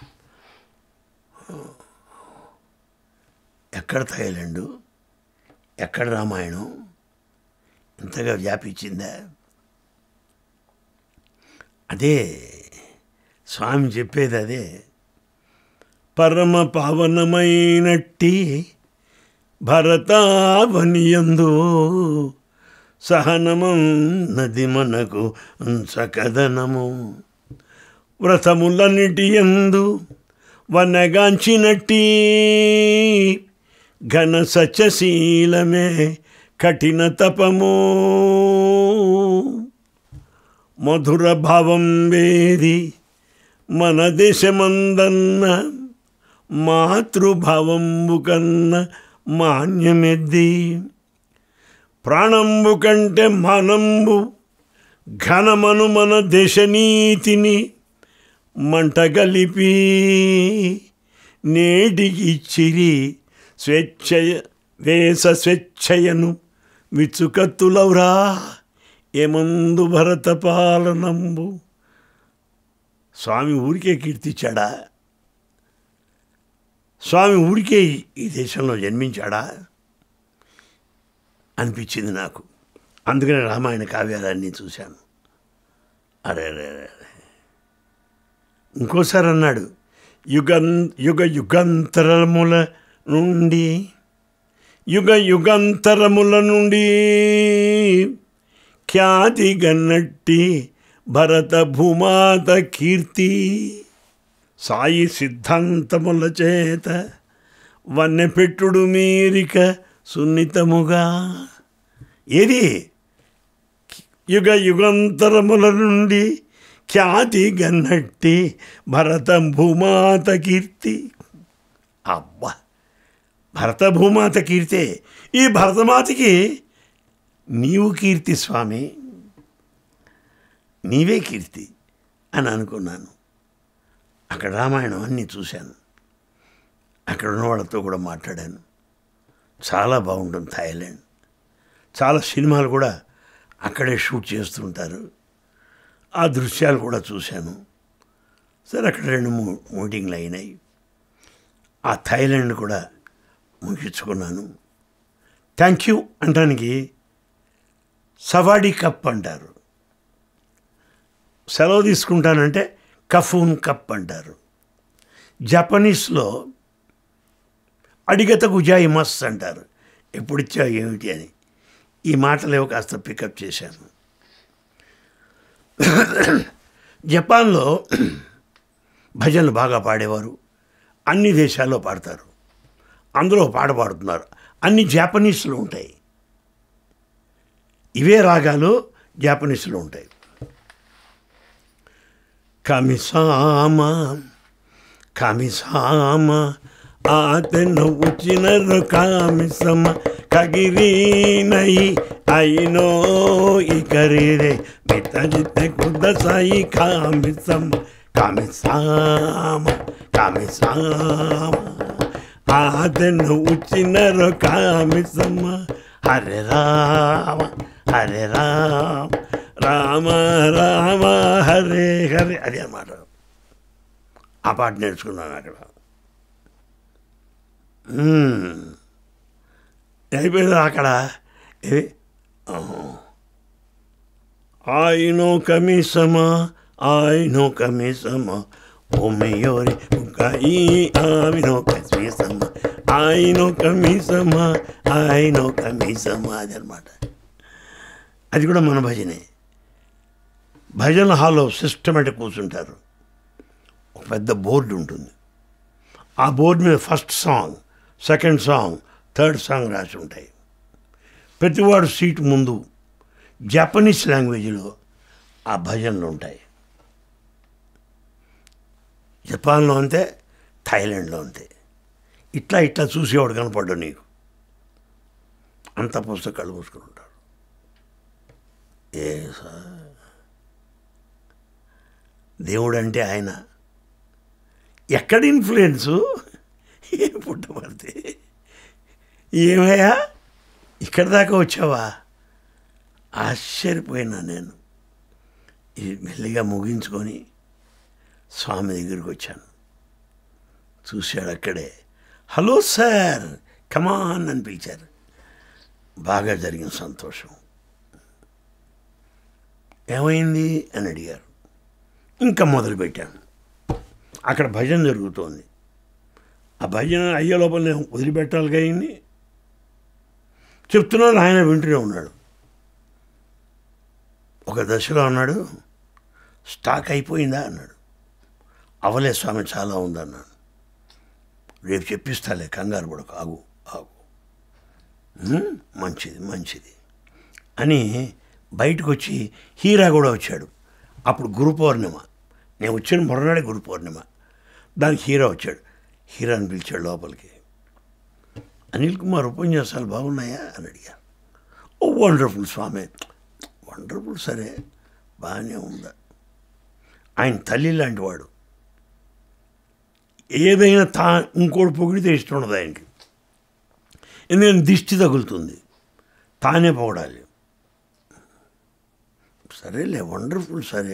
[SPEAKER 1] ఎక్కడ థాయిలాండు ఎక్కడ రామాయణం ఇంతగా వ్యాపించిందా అదే స్వామి చెప్పేది అదే పరమ పావనమైనట్టి భరతావనియందు సహనమున్నది మనకు సకదనము వ్రతములన్నిటి ఎందు వనగాంచినట్టి ఘన సత్యశీలమే కఠిన తపము మధుర భావం వేది మన దేశమందన్న మాతృభావంబు కన్న మాన్యమెద్ది ప్రాణంబు కంటే మానంబు ఘనమను మన దేశనీతిని మంటగలిపి నేటికి ఇచ్చిరి స్వేచ్ఛయ వేస స్వేచ్ఛయను విచుకత్తులవురా ఏమందు భరత పాలనంబు స్వామి ఊరికే కీర్తించాడా స్వామి ఊరికే ఈ దేశంలో జన్మించాడా అనిపించింది నాకు అందుకనే రామాయణ కావ్యాలన్నీ చూశాను అరే అరే అరే అరే. ఇంకోసారి అన్నాడు యుగం యుగ యుగాంతరముల నుండి యుగ యుగాంతరముల నుండి ఖ్యాతి గన్నట్టి భరత భూమాత కీర్తి సాయి సిద్ధాంతముల చేత వన్నెపెట్టుడు మీరిక సున్నితముగా ఏది యుగ యుగాంతరముల నుండి ఖ్యాతి గన్నట్టి భరత భూమాత కీర్తి అబ్బా భరత భూమాత కీర్తే ఈ భరతమాతకి నీవు కీర్తి స్వామి నీవే కీర్తి అని అనుకున్నాను అక్కడ రామాయణం అన్నీ చూశాను అక్కడ ఉన్న వాళ్ళతో కూడా మాట్లాడాను చాలా బాగుంటుంది థాయిలాండ్ చాలా సినిమాలు కూడా అక్కడే షూట్ చేస్తుంటారు ఆ దృశ్యాలు కూడా చూశాను సరే అక్కడ రెండు మూ మీటింగ్లు అయినాయి ఆ థాయిలాండ్ కూడా ముగించుకున్నాను థ్యాంక్ యూ అంటానికి సవాడీ కప్ అంటారు సెలవు తీసుకుంటానంటే కఫూన్ కప్ అంటారు జపనీస్లో అడిగత గుజాయి మస్ అంటారు ఎప్పుడు ఇచ్చావు ఏమిటి అని ఈ మాటలేవో కాస్త పికప్ చేశాను జపాన్లో భజనలు బాగా పాడేవారు అన్ని దేశాల్లో పాడతారు అందులో పాట పాడుతున్నారు అన్ని జాపనీస్లో ఉంటాయి ఇవే రాగాలు జాపనీస్లో ఉంటాయి కమిసామ కమిసామ ఆతను ఉచినరు కామిసమ కగిరీనై అయినో ఇకరిరే మితజిత కుద సాయి కామిసమ కామిసామ కామిసామ ఆతను ఉచినరు కామిసమ హరే రామ హరే రామ రామ రామ హరే హరే అది అన్నమాట ఆ పాట నేర్చుకున్నాను అక్కడ మ్మ్. అయిపోయింది అక్కడ ఇది ఆయనో కమిసమా ఆయనో కమిసమా ఓమయోరి ఉకాయి ఆమెనో కమిసమా ఆయనో కమిసమా ఆయనో కమిసమా అది అనమాట అది కూడా మన భజనే భజన హాల్లో సిస్టమేటిక్ కూర్చుంటారు ఒక పెద్ద బోర్డు ఉంటుంది ఆ బోర్డు మీద first song second song third song రాసి ఉంటాయి ప్రతివాడు సీట్ ముందు జపనీస్ లాంగ్వేజ్లో ఆ భజనలు ఉంటాయి జపాన్లో అంతే థాయిలాండ్లో అంతే ఇట్లా ఇట్లా చూసేవాడు కనపడ్డు నీకు అంత పుస్తకాలు మూసుకుని ఉంటారు ఏ సార్ దేవుడు అంటే ఆయన ఎక్కడ ఇన్ఫ్లుయెన్సు ఏ పుట్టబడితే ఏమయ్యా ఇక్కడి దాకా వచ్చావా ఆశ్చర్యపోయినా నేను ఇది మెల్లిగా ముగించుకొని స్వామి దగ్గరికి వచ్చాను చూశాడు అక్కడే హలో సార్ కమాన్ అని పిలిచారు బాగా జరిగిన సంతోషం ఏమైంది అని అడిగారు ఇంకా మొదలుపెట్టాను అక్కడ భజన జరుగుతోంది ఆ భజన అయ్యే లోపల నేను వదిలిపెట్టాలి కయింది చెప్తున్నాను ఆయన వింటూనే ఉన్నాడు ఒక దశలో అన్నాడు స్టాక్ అయిపోయిందా అన్నాడు అవలే స్వామి చాలా ఉందన్నాను రేపు చెప్పిస్తాలే కంగారు పడకు ఆగు ఆగు "ఉమ్, మంచిది మంచిది అని బయటకు వచ్చి హీరా కూడా వచ్చాడు అప్పుడు గురు పౌర్ణిమ నేను వచ్చిన మరునాడే గురు పౌర్ణిమ దానికి హీరా వచ్చాడు హీరాని పిలిచాడు లోపలికి అనిల్ కుమార్ ఉపన్యాసాలు బాగున్నాయా అని అడిగాను ఓ వండర్ఫుల్ స్వామి వండర్ఫుల్ సరే బాగానే ఉందా ఆయన తల్లి లాంటి వాడు ఏదైనా తా ఇంకోటి పొగిడితే ఇష్టం ఉండదు ఆయనకి ఎందుకంటే దిష్టి తగులుతుంది తానే పొగడాలి సరేలే వండర్ఫుల్ సరే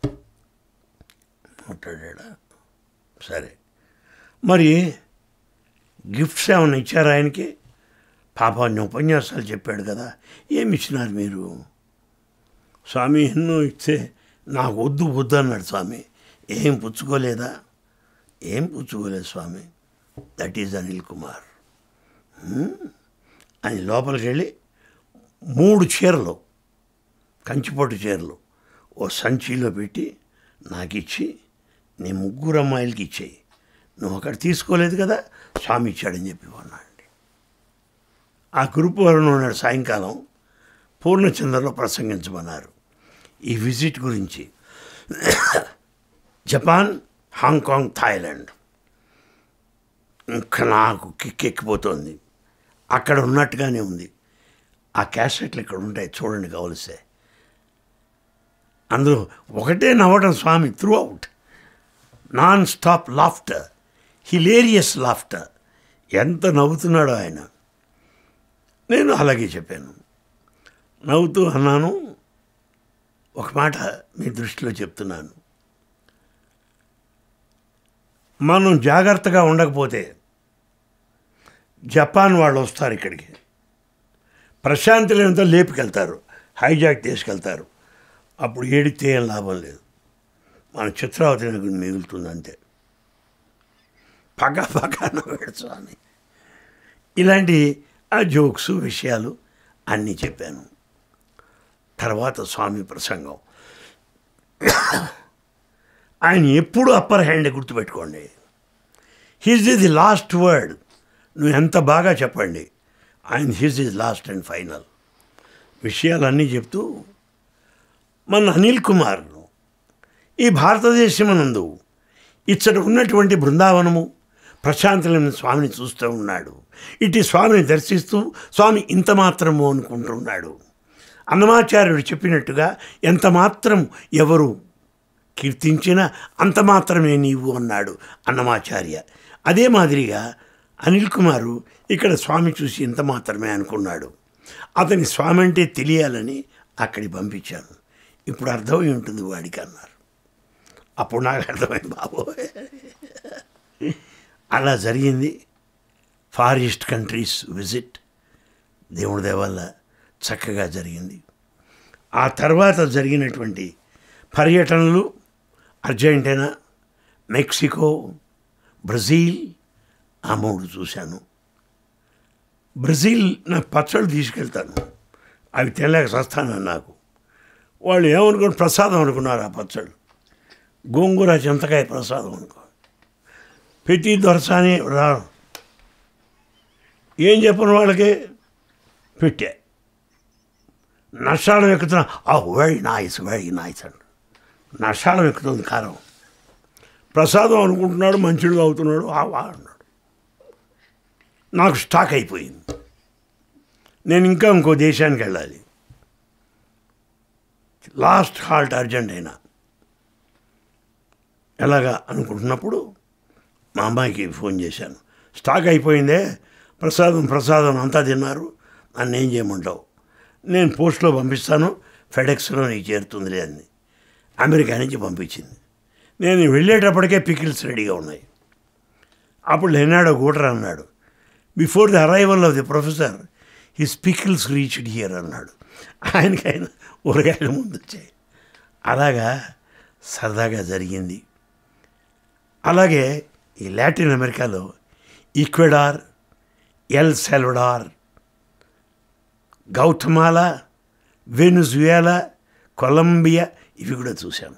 [SPEAKER 1] మాట్లాడా సరే మరి గిఫ్ట్స్ ఏమైనా ఇచ్చారా ఆయనకి పాపాన్ని ఉపన్యాసాలు చెప్పాడు కదా ఏమి ఇచ్చినారు మీరు స్వామి ఎన్నో ఇస్తే నాకు వద్దు వద్దు అన్నాడు స్వామి ఏం పుచ్చుకోలేదా ఏం పుచ్చుకోలేదు Swami that is Anil Kumar hmm? అని లోపలికి వెళ్ళి మూడు చీరలు కంచిపోటు చీరలు ఓ సంచిలో పెట్టి నాకు ఇచ్చి నీ ముగ్గురు అమ్మాయిలకి ఇచ్చేయి నువ్వు అక్కడ తీసుకోలేదు కదా స్వామి ఇచ్చాడని చెప్పి అన్నాడండి ఆ గ్రూప్ వారు ఉన్నాడు సాయంకాలం పూర్ణచంద్రలో ప్రసంగించమన్నారు ఈ విజిట్ గురించి జపాన్ హాంకాంగ్ థాయిలాండ్ ఇంకా నాకు కిక్ ఎక్కిపోతుంది అక్కడ ఉన్నట్టుగానే ఉంది ఆ క్యాసెట్లు ఇక్కడ ఉంటాయి చూడండి కావలిస్తే అందులో ఒకటే నవ్వడం Swami throughout non stop laughter hilarious laughter ఎంత నవ్వుతున్నాడో ఆయన నేను అలాగే చెప్పాను నవ్వుతూ అన్నాను ఒక మాట మీ దృష్టిలో చెప్తున్నాను మనం జాగ్రత్తగా ఉండకపోతే జపాన్ వాళ్ళు వస్తారు ఇక్కడికి ప్రశాంతి లేనితో లేపుకెళ్తారు హైజాక్ తీసుకెళ్తారు అప్పుడు ఏడితే ఏం లాభం లేదు మన చిత్రావతి నగరం మిగులుతుంది అంతే పగ పగ నవ్వాడు స్వామి ఇలాంటి ఆ జోక్స్ విషయాలు అన్నీ చెప్పాను తర్వాత స్వామి ప్రసంగం ఆయన ఎప్పుడు అప్పర్ హ్యాండ్ గుర్తుపెట్టుకోండి his is the last word నువ్వు ఎంత బాగా చెప్పండి ఆయన his is last and final విషయాలన్నీ చెప్తూ మన అనిల్ కుమార్ ఈ భారతదేశమునందు ఇచ్చట ఉన్నటువంటి బృందావనము ప్రశాంతమైన స్వామిని చూస్తూ ఉన్నాడు ఇటు స్వామిని దర్శిస్తూ స్వామి ఇంత మాత్రము అనుకుంటున్నాడు అన్నమాచార్యుడు చెప్పినట్టుగా ఎంత మాత్రం ఎవరు కీర్తించినా అంత మాత్రమే నీవు అన్నాడు అన్నమాచార్య అదే మాదిరిగా అనిల్ కుమారు ఇక్కడ స్వామి చూసి ఇంత మాత్రమే అనుకున్నాడు అతని స్వామి అంటే తెలియాలని అక్కడికి పంపించాను ఇప్పుడు అర్థమై ఉంటుంది వాడికి అన్నారు అప్పుడు నాకు అర్థమైంది బాబోయ్ అలా జరిగింది ఫార్ ఈస్ట్ కంట్రీస్ విజిట్ దేవుడి దేవల్ల చక్కగా జరిగింది ఆ తర్వాత జరిగినటువంటి పర్యటనలు అర్జెంటీనా మెక్సికో బ్రెజిల్ ఆ మూడు చూశాను బ్రెజిల్ నా పచ్చళ్ళు తీసుకెళ్తాను అవి తినలేక సస్తాను నాకు వాళ్ళు ఏమనుకుని ప్రసాదం అనుకున్నారు ఆ పచ్చళ్ళు గోంగూర చింతకాయ ప్రసాదం అనుకో పెట్టి దొరసాని రా ఏం చెప్పను వాళ్ళకి పెట్టా నషాలం ఎక్కుతున్నా ఆ వెరీ నైస్ వెరీ నైస్ అండి నషాలం ఎక్కుతుంది కారం ప్రసాదం అనుకుంటున్నాడు మంచిగా అవుతున్నాడు ఆ వా అన్నాడు నాకు స్టాక్ అయిపోయింది నేను ఇంకా ఇంకో దేశానికి వెళ్ళాలి లాస్ట్ హాల్ట్ అర్జెంటీనా ఎలాగా అనుకుంటున్నప్పుడు మా అమ్మాయికి ఫోన్ చేశాను స్టాక్ అయిపోయిందే ప్రసాదం ప్రసాదం అంతా తిన్నారు నన్ను ఏం చేయమంటావు నేను పోస్ట్లో పంపిస్తాను ఫెడెక్స్లో నీకు చేరుతుందిలే అని అమెరికా నుంచి పంపించింది నేను వెళ్ళేటప్పటికే పికిల్స్ రెడీగా ఉన్నాయి అప్పుడు లెనాడో గూటర్ అన్నాడు before the arrival of the professor his pickles reached here అన్నాడు ఆయనకైనా ఊరగాయలు ముందు వచ్చాయి అలాగా సరదాగా జరిగింది అలాగే ఈ లాటిన్ అమెరికాలో Ecuador El Salvador Guatemala Venezuela Colombia ఇవి కూడా చూశాము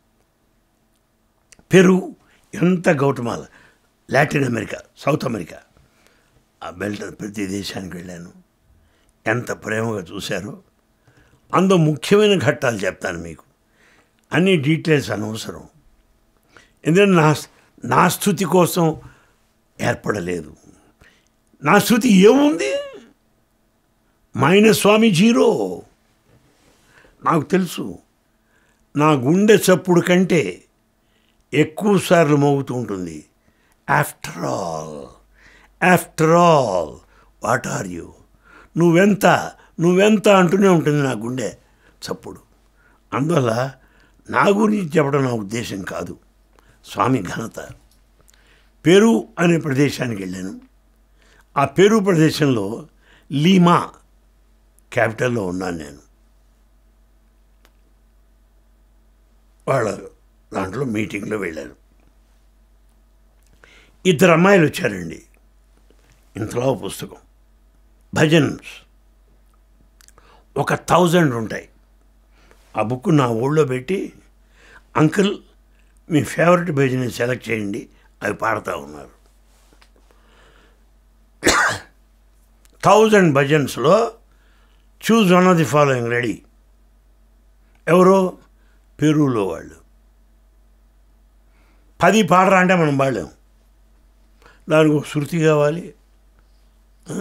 [SPEAKER 1] పెరు ఎంత Guatemala Latin America South America ఆ బెల్ట్ ప్రతి దేశానికి వెళ్ళాను ఎంత ప్రేమగా చూశారో అందులో ముఖ్యమైన ఘట్టాలు చెప్తాను మీకు అన్ని డీటెయిల్స్ అనవసరం ఎందుకంటే నా నా స్థుతి కోసం ఏర్పడలేదు నా స్థుతి ఏముంది మైనస్ స్వామి జీరో నాకు తెలుసు నా గుండె చప్పుడు కంటే ఎక్కువ సార్లు మోగుతూ ఉంటుంది after all after all what are you నువ్వెంత నువ్వెంత అంటూనే ఉంటుంది నా గుండె చప్పుడు అందువల్ల నా గురించి చెప్పడం నా ఉద్దేశం కాదు స్వామి ఘనత పెరు అనే ప్రదేశానికి వెళ్ళాను ఆ పెరు ప్రదేశంలో లీమా క్యాపిటల్లో ఉన్నాను నేను వాళ్ళ దాంట్లో మీటింగ్లో వెళ్ళాను ఇద్దరు అమ్మాయిలు వచ్చారండి ఇంతలో పుస్తకం భజన్స్ ఒక థౌజండ్ ఉంటాయి ఆ బుక్ నా ఊళ్ళో పెట్టి అంకుల్ మీ ఫేవరెట్ భజన్ని సెలెక్ట్ చేయండి అవి పాడుతూ ఉన్నారు థౌజండ్ భజన్స్లో choose one of the following ready ఎవరో పెరూలో వాళ్ళు పది పాడరా అంటే మనం పాడలేం దానికి ఒక శృతి కావాలి ఆ?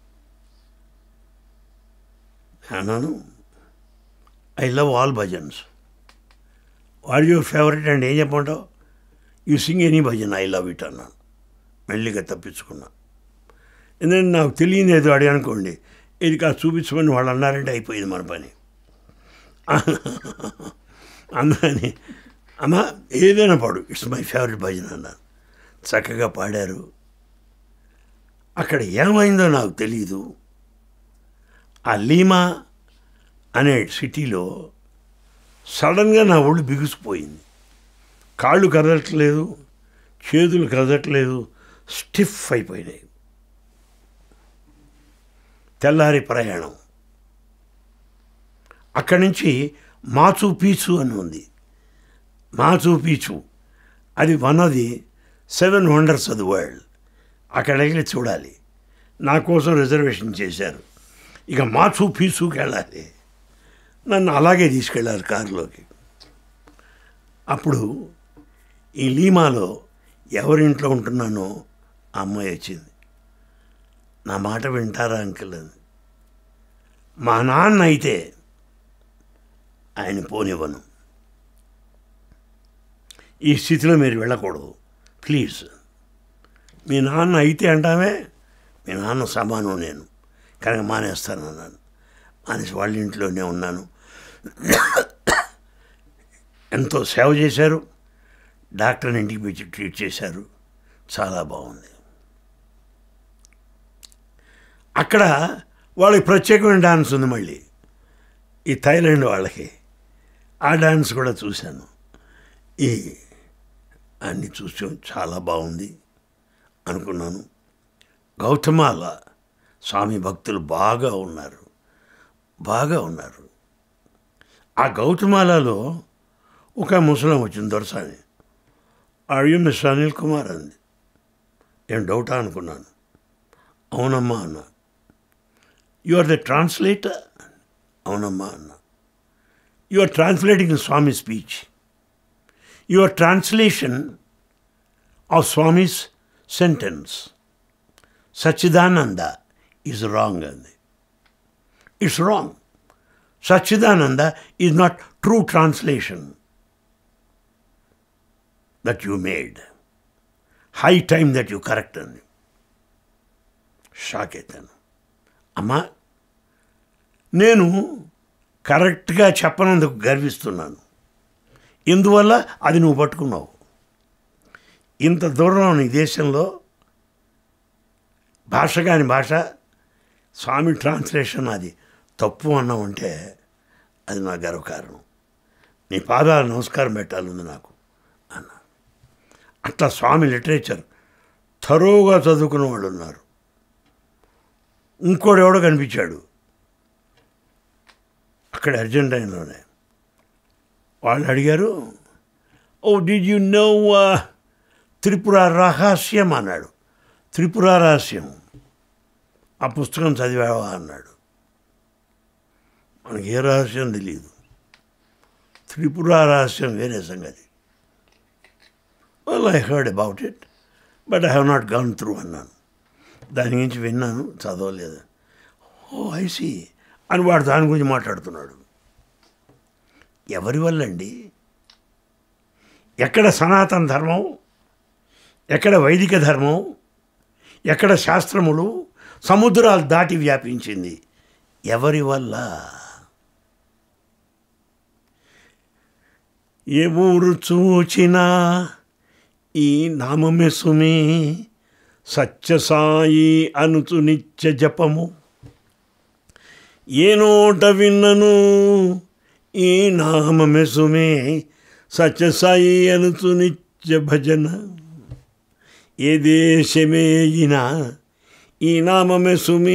[SPEAKER 1] అన్నాను I love all bhajans what your favourite and ఏం చెప్పమంటావు you sing any bhajan I love it అన్నాను మెల్లిగా తప్పించుకున్నా ఎందుకంటే నాకు తెలియదు ఏదో అడిగి అనుకోండి ఇది కాదు చూపించమని వాళ్ళు అన్నారంటే అయిపోయింది మన పని అందుకని అమ్మ ఏదైనా పాడు ఇట్స్ మై ఫేవరెట్ భజన్ అన్నాను చక్కగా పాడారు అక్కడ ఏమైందో నాకు తెలీదు ఆ లీమా అనే సిటీలో సడన్గా నా ఒళ్ళు బిగుసిపోయింది కాళ్ళు కదలట్లేదు చేతులు కదలట్లేదు స్టిఫ్ అయిపోయినాయి తెల్లారి ప్రయాణం అక్కడి నుంచి మాచు పీచు అని ఉంది మాచు పీచు అది one of the seven wonders of the world అక్కడ వెళ్ళి చూడాలి నా కోసం రిజర్వేషన్ చేశారు ఇక మాచు పీచుకి వెళ్ళాలి నన్ను అలాగే తీసుకెళ్ళారు కారులోకి అప్పుడు ఈ లీమాలో ఎవరింట్లో ఉంటున్నానో ఆ అమ్మాయి వచ్చింది నా మాట వింటారా అంకుల్ అని మా నాన్న అయితే ఆయన పోనివ్వను ఈ స్థితిలో మీరు వెళ్ళకూడదు ప్లీజ్ మీ నాన్న అయితే అంటామే మీ నాన్న సమానం నేను కనుక మానేస్తాను అన్నాను మానేసి వాళ్ళ ఇంట్లోనే ఉన్నాను ఎంతో సేవ చేశారు డాక్టర్ని ఇంటికి పిలిచి ట్రీట్ చేశారు చాలా బాగుంది అక్కడ వాళ్ళకి ప్రత్యేకమైన డాన్స్ ఉంది మళ్ళీ ఈ థైలాండ్ వాళ్ళకి ఆ డాన్స్ కూడా చూశాను ఈ అన్ని చూసి చాలా బాగుంది అనుకున్నాను గౌతమాల స్వామి భక్తులు బాగా ఉన్నారు బాగా ఉన్నారు ఆ గౌతమాలలో ఒక ముసలం వచ్చింది దొరసాని ఆర్యు మిస్ అనిల్ కుమార్ అంది ఏం డౌటా అనుకున్నాను అవునమ్మా అన్న యు ఆర్ ద ట్రాన్స్లేటర్ అవునమ్మా అన్న you are translating Swami speech your translation of Swami's sentence Sachchidananda is wrong అంది it's wrong Sachchidananda is not true translation that you made high time that you correct అంది షాక్ అవుతాను అమ్మా నేను కరెక్ట్గా చెప్పనందుకు గర్విస్తున్నాను ఇందువల్ల అది నువ్వు పట్టుకున్నావు ఇంత దూరం ఈ దేశంలో భాష కాని భాష స్వామి ట్రాన్స్లేషన్ అది తప్పు అన్నామంటే అది నా గర్వకారణం నీ పాదాలు నమస్కారం పెట్టాలంది నాకు అన్న అట్లా స్వామి లిటరేచర్ తరువుగా చదువుకున్న వాళ్ళు ఉన్నారు ఇంకోడు ఎవడో కనిపించాడు అక్కడ అర్జెంటైన్లోనే వాళ్ళు అడిగారు oh did you know Tripura Rahasyam అన్నాడు త్రిపుర రహస్యం ఆ పుస్తకం చదివావా అన్నాడు మనకి ఏ రహస్యం తెలియదు త్రిపుర రహస్యం వేరే సంగతి well I heard about it but I have not gone through అన్నాను దాని గురించి విన్నాను చదవలేదు ఓ ఐసి అని వాడు దాని గురించి మాట్లాడుతున్నాడు ఎవరి వల్ల అండి ఎక్కడ సనాతన ధర్మం ఎక్కడ వైదిక ధర్మం ఎక్కడ శాస్త్రములు సముద్రాలు దాటి వ్యాపించింది ఎవరి వల్ల ఏ ఊరు చూచినా ఈ నామమే సుమి సత్యసాయి అనుచు నిత్య జపము ఏ నోట విన్నను ఈ నామమే సుమే సత్యసాయి అనుచు నిత్య భజన ఏ దేశమేయినా ఈ నామమే సుమీ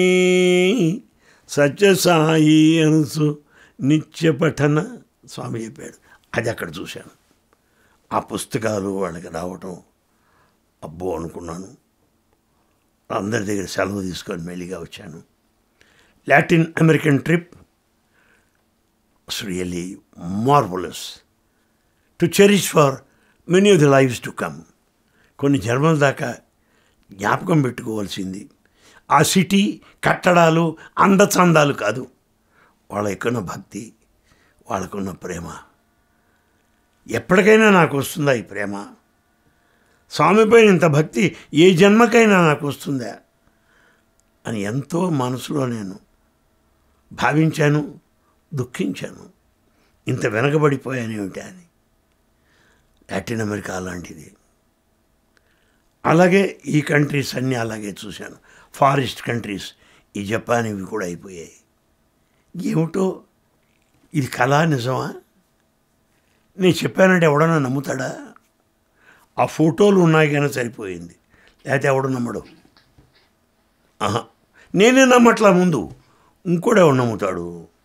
[SPEAKER 1] సత్యసాయి అనుసు నిత్య పఠన స్వామి చెప్పాడు అది అక్కడ చూశాను ఆ పుస్తకాలు వాళ్ళకి రావటం అబ్బో అనుకున్నాను అందరి దగ్గర సెలవు తీసుకొని మెల్లిగా వచ్చాను Latin American trip really marvellous to cherish for many of the lifes to come కొన్ని జన్మల దాకా జ్ఞాపకం పెట్టుకోవాల్సింది ఆ సిటీ కట్టడాలు అందచందాలు కాదు వాళ్ళ ఎక్కున్న భక్తి వాళ్ళకున్న ప్రేమ ఎప్పటికైనా నాకు వస్తుందా ఈ ప్రేమ స్వామిపై ఇంత భక్తి ఏ జన్మకైనా నాకు వస్తుందా అని ఎంతో మనసులో నేను భావించాను దుఃఖించాను ఇంత వెనకబడిపోయానేమిటి అని లాటిన్ అమెరికా అలాంటిది అలాగే ఈ కంట్రీస్ అన్నీ అలాగే చూశాను ఫారెస్ట్ కంట్రీస్ ఈ జపాన్ ఇవి కూడా అయిపోయాయి ఏమిటో ఇది కళా నిజమా నేను చెప్పానంటే ఎవడన్నా నమ్ముతాడా ఆ ఫోటోలు ఉన్నాయి కానీ సరిపోయింది లేకపోతే ఎవడు నమ్మడు ఆహా నేనే నమ్మట్లా ముందు ఇంకోడు ఎవడు నమ్ముతాడు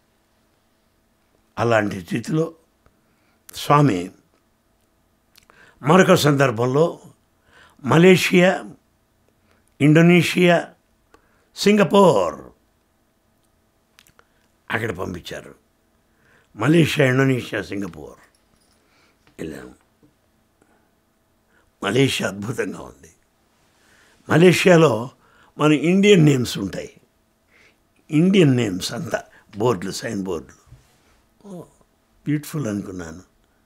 [SPEAKER 1] అలాంటి స్థితిలో స్వామి మరొక సందర్భంలో మలేషియా ఇండోనేషియా సింగపూర్ అక్కడ పంపించారు మలేషియా ఇండోనేషియా సింగపూర్ వెళ్ళాము మలేషియా అద్భుతంగా ఉంది మలేషియాలో మన ఇండియన్ నేమ్స్ ఉంటాయి ఇండియన్ నేమ్స్ అంతా బోర్డులు సైన్ బోర్డులు బ్యూటిఫుల్ అనుకున్నాను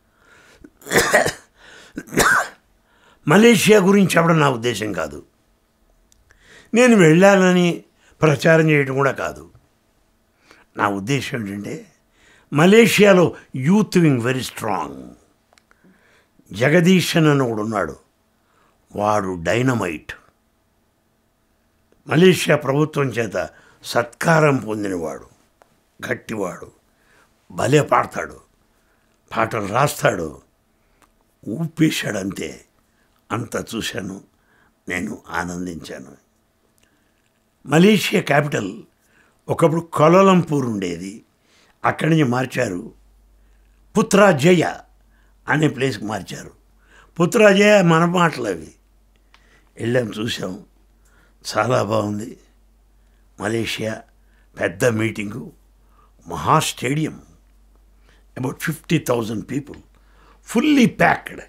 [SPEAKER 1] మలేషియా గురించి చెప్పడం నా ఉద్దేశం కాదు నేను వెళ్ళాలని ప్రచారం చేయడం కూడా కాదు నా ఉద్దేశం ఏంటంటే మలేషియాలో youth wing very strong Jagadeesan అని ఒకడు ఉన్నాడు వాడు డైనమైట్ మలేషియా ప్రభుత్వం చేత సత్కారం పొందినవాడు గట్టివాడు భలే పాడతాడు పాటలు రాస్తాడు ఊపేశాడంతే అంత చూశాను నేను ఆనందించాను మలేషియా క్యాపిటల్ ఒకప్పుడు కొలలంపూర్ ఉండేది అక్కడి నుంచి మార్చారు పుత్రాజయ అనే ప్లేస్కి మార్చారు పుత్రాజయ మన మాటలు అవి వెళ్ళాం చూసాం చాలా బాగుంది మలేషియా పెద్ద మీటింగు మహా stadium about fifty thousand people fully packed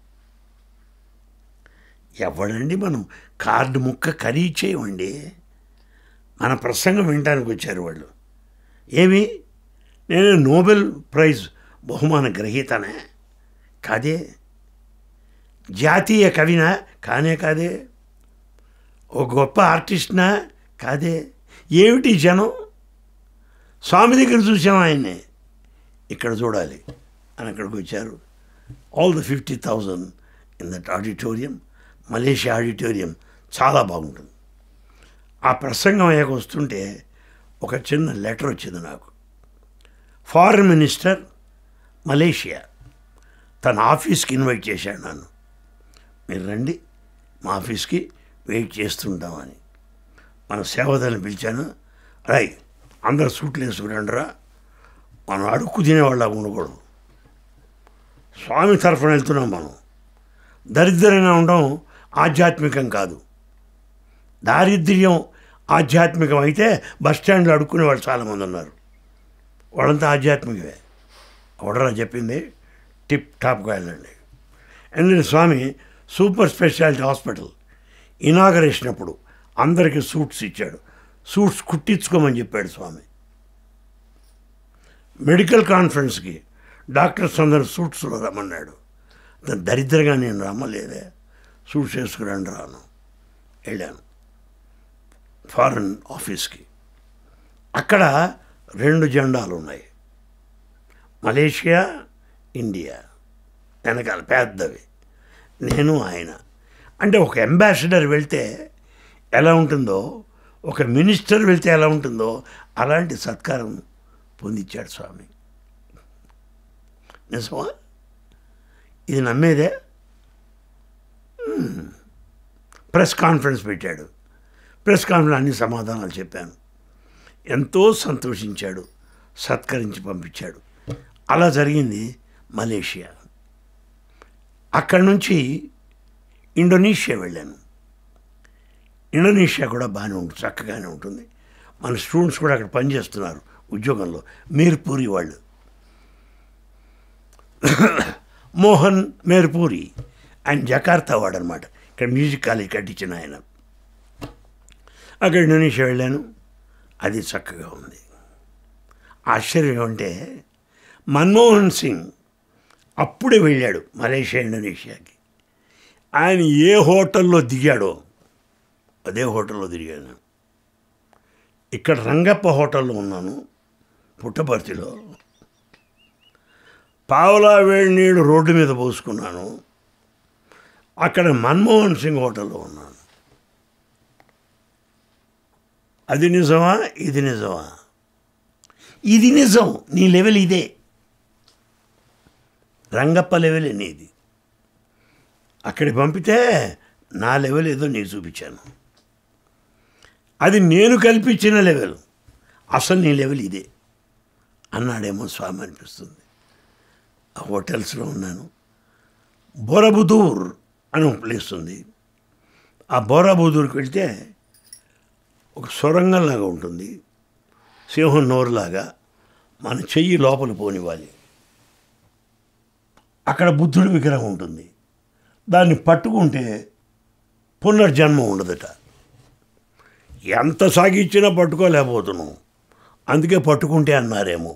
[SPEAKER 1] ఎవడండి మనం కార్డు ముక్క ఖరీదు చేయమండి మన ప్రసంగం వినడానికి వచ్చారు వాళ్ళు ఏమి నేను నోబెల్ ప్రైజ్ బహుమాన గ్రహీతనే కాదే జాతీయ కవినా కానే కాదే ఓ గొప్ప ఆర్టిస్ట్నా కాదే ఏమిటి జనం స్వామి దగ్గర చూసాం ఆయన్ని ఇక్కడ చూడాలి అని అక్కడికి వచ్చారు all the fifty thousand in that auditorium Malaysia auditorium చాలా బాగుంటుంది ఆ ప్రసంగం అయ్యాక వస్తుంటే ఒక చిన్న లెటర్ వచ్చింది నాకు ఫారిన్ మినిస్టర్ మలేషియా తన ఆఫీస్కి ఇన్వైట్ చేశాడు నన్ను మీరు రండి మా ఆఫీస్కి వెయిట్ చేస్తుంటామని మన సేవదాన్ని పిలిచాను రై అందరు సూట్లు వేసుకురండిరా మనం అడుక్కు తినేవాళ్ళ ఉండకూడదు స్వామి తరఫున వెళ్తున్నాం మనం దరిద్రంగా ఉండడం ఆధ్యాత్మికం కాదు దారిద్ర్యం ఆధ్యాత్మికం అయితే బస్ స్టాండ్లో అడుక్కునే వాళ్ళు చాలామంది ఉన్నారు వాళ్ళంతా ఆధ్యాత్మికమే ఎవడరా చెప్పింది టిప్ టాప్గా వెళ్ళండి ఎందుకంటే Swami super speciality hospital inauguration అప్పుడు అందరికీ సూట్స్ ఇచ్చాడు సూట్స్ కుట్టించుకోమని చెప్పాడు స్వామి మెడికల్ కాన్ఫరెన్స్కి డాక్టర్స్ అందరు సూట్స్లో రమ్మన్నాడు అతను దరిద్రంగా నేను రమ్మలేదే సూట్స్ వేసుకురండి రాను వెళ్ళాను ఫారెన్ ఆఫీస్కి అక్కడ రెండు జెండాలు ఉన్నాయి మలేషియా ఇండియా వెనకాల పెద్దవి నేను ఆయన అంటే ఒక అంబాసిడర్ వెళ్తే ఎలా ఉంటుందో ఒక మినిస్టర్ వెళ్తే ఎలా ఉంటుందో అలాంటి సత్కారం పొందించాడు స్వామి నిజమా ఇది నమ్మేదే మ్మ్. ప్రెస్ కాన్ఫరెన్స్ పెట్టాడు ప్రెస్ కాన్ఫరెన్స్ అన్ని సమాధానాలు చెప్పాను ఎంతో సంతోషించాడు సత్కరించి పంపించాడు అలా జరిగింది మలేషియా అక్కడి నుంచి ఇండోనేషియా వెళ్ళాను ఇండోనేషియా కూడా బాగానే ఉంటుంది చక్కగానే ఉంటుంది మన స్టూడెంట్స్ కూడా అక్కడ పనిచేస్తున్నారు ఉద్యోగంలో మీర్పూరి వాళ్ళు మోహన్ మేర్పూరి ఆయన జకార్తా వాడనమాట ఇక్కడ మ్యూజిక్ కాలేజ్ కట్టించిన ఆయన అక్కడ ఇండోనేషియా వెళ్ళాను అది చక్కగా ఉంది ఆశ్చర్యం ఏమంటే మన్మోహన్ సింగ్ అప్పుడే వెళ్ళాడు మలేషియా ఇండోనేషియాకి ఆయన ఏ హోటల్లో దిగాడో అదే హోటల్లో దిగాను ఇక్కడ రంగప్ప హోటల్లో ఉన్నాను పుట్టపర్తిలో పావలా వేడి నీళ్ళు రోడ్డు మీద పోసుకున్నాను అక్కడ మన్మోహన్ సింగ్ హోటల్లో ఉన్నాను అది నిజమా ఇది నిజమా ఇది నిజం నీ లెవెల్ ఇదే రంగప్ప లెవెల్ నీది అక్కడికి పంపితే నా లెవెల్ ఏదో నీకు చూపించాను అది నేను కల్పించిన లెవెల్ అసలు నీ లెవెల్ ఇదే అన్నాడేమో స్వామి అనిపిస్తుంది ఆ హోటల్స్లో ఉన్నాను బోరబుదూర్ అని ఒక ప్లేస్ ఉంది ఆ బోరాబుదూర్కి వెళ్తే ఒక సొరంగంలాగా ఉంటుంది సింహం నోరులాగా మన చెయ్యి లోపల పోనివ్వాలి అక్కడ బుద్ధుడి విగ్రహం ఉంటుంది దాన్ని పట్టుకుంటే పునర్జన్మ ఉండదట ఎంత సాగిచ్చినా పట్టుకోలేకపోతున్నాం అందుకే పట్టుకుంటే అన్నారేమో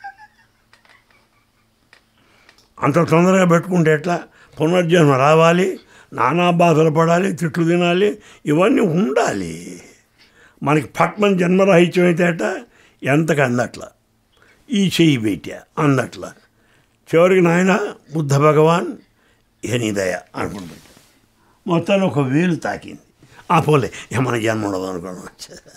[SPEAKER 1] అంత తొందరగా పెట్టుకుంటే ఎట్లా పునర్జన్మ రావాలి నానా బాధలు పడాలి తిట్లు తినాలి ఇవన్నీ ఉండాలి మనకి పట్మన్ జన్మరాహిత్యం అయితే అట ఎంతకు అందట్ల ఈ చెయ్యి పెట్టా అందట్ల చివరికి నాయన బుద్ధ భగవాన్ ఏ దయ అనుకుంటుంది మొత్తాన్ని ఒక వేలు తాకింది ఆ పోలే ఏమైనా జన్మ ఉండదు అనుకున్నాను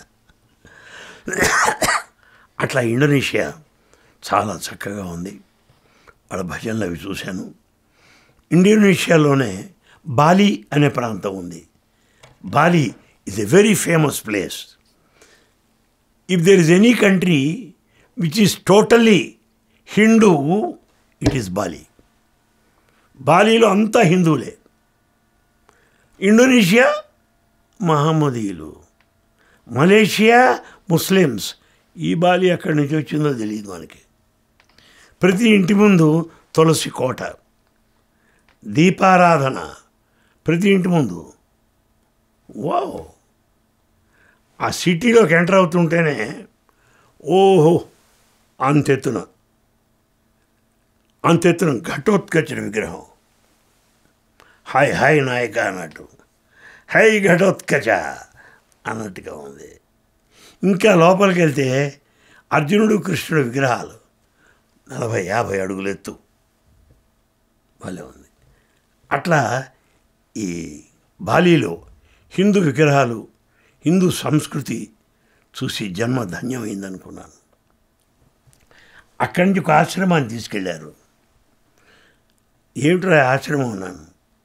[SPEAKER 1] అట్లా ఇండోనేషియా చాలా చక్కగా ఉంది వాళ్ళ భజనలు అవి చూశాను ఇండోనేషియాలోనే బాలి అనే ప్రాంతం ఉంది Bali is a very famous place if there is any country which is totally Hindu it is Bali బాలీలో అంతా హిందువులే ఇండోనేషియా మహమ్మదీయులు మలేషియా ముస్లిమ్స్ ఈ బాలి ఎక్కడి నుంచి వచ్చిందో తెలియదు మనకి ప్రతి ఇంటి ముందు తులసి కోట దీపారాధన ప్రతి ఇంటి ముందు వావ్ ఆ సిటీలోకి ఎంటర్ అవుతుంటేనే ఓహో అంతెత్తున అంతెత్తున ఘటోత్కచన విగ్రహం హాయ్ హాయ్ నాయక అన్నట్టు హై ఘటోత్కచ అన్నట్టుగా ఉంది ఇంకా లోపలికి వెళ్తే అర్జునుడు కృష్ణుడు విగ్రహాలు నలభై యాభై అడుగులు ఎత్తు భలే ఉంది అట్లా ఈ బాలీలో హిందూ విగ్రహాలు హిందూ సంస్కృతి చూసి జన్మ ధన్యమైందనుకున్నాను అక్కడి నుంచి ఒక ఆశ్రమాన్ని తీసుకెళ్లారు ఏమిట్రా ఆశ్రమం అన్నాను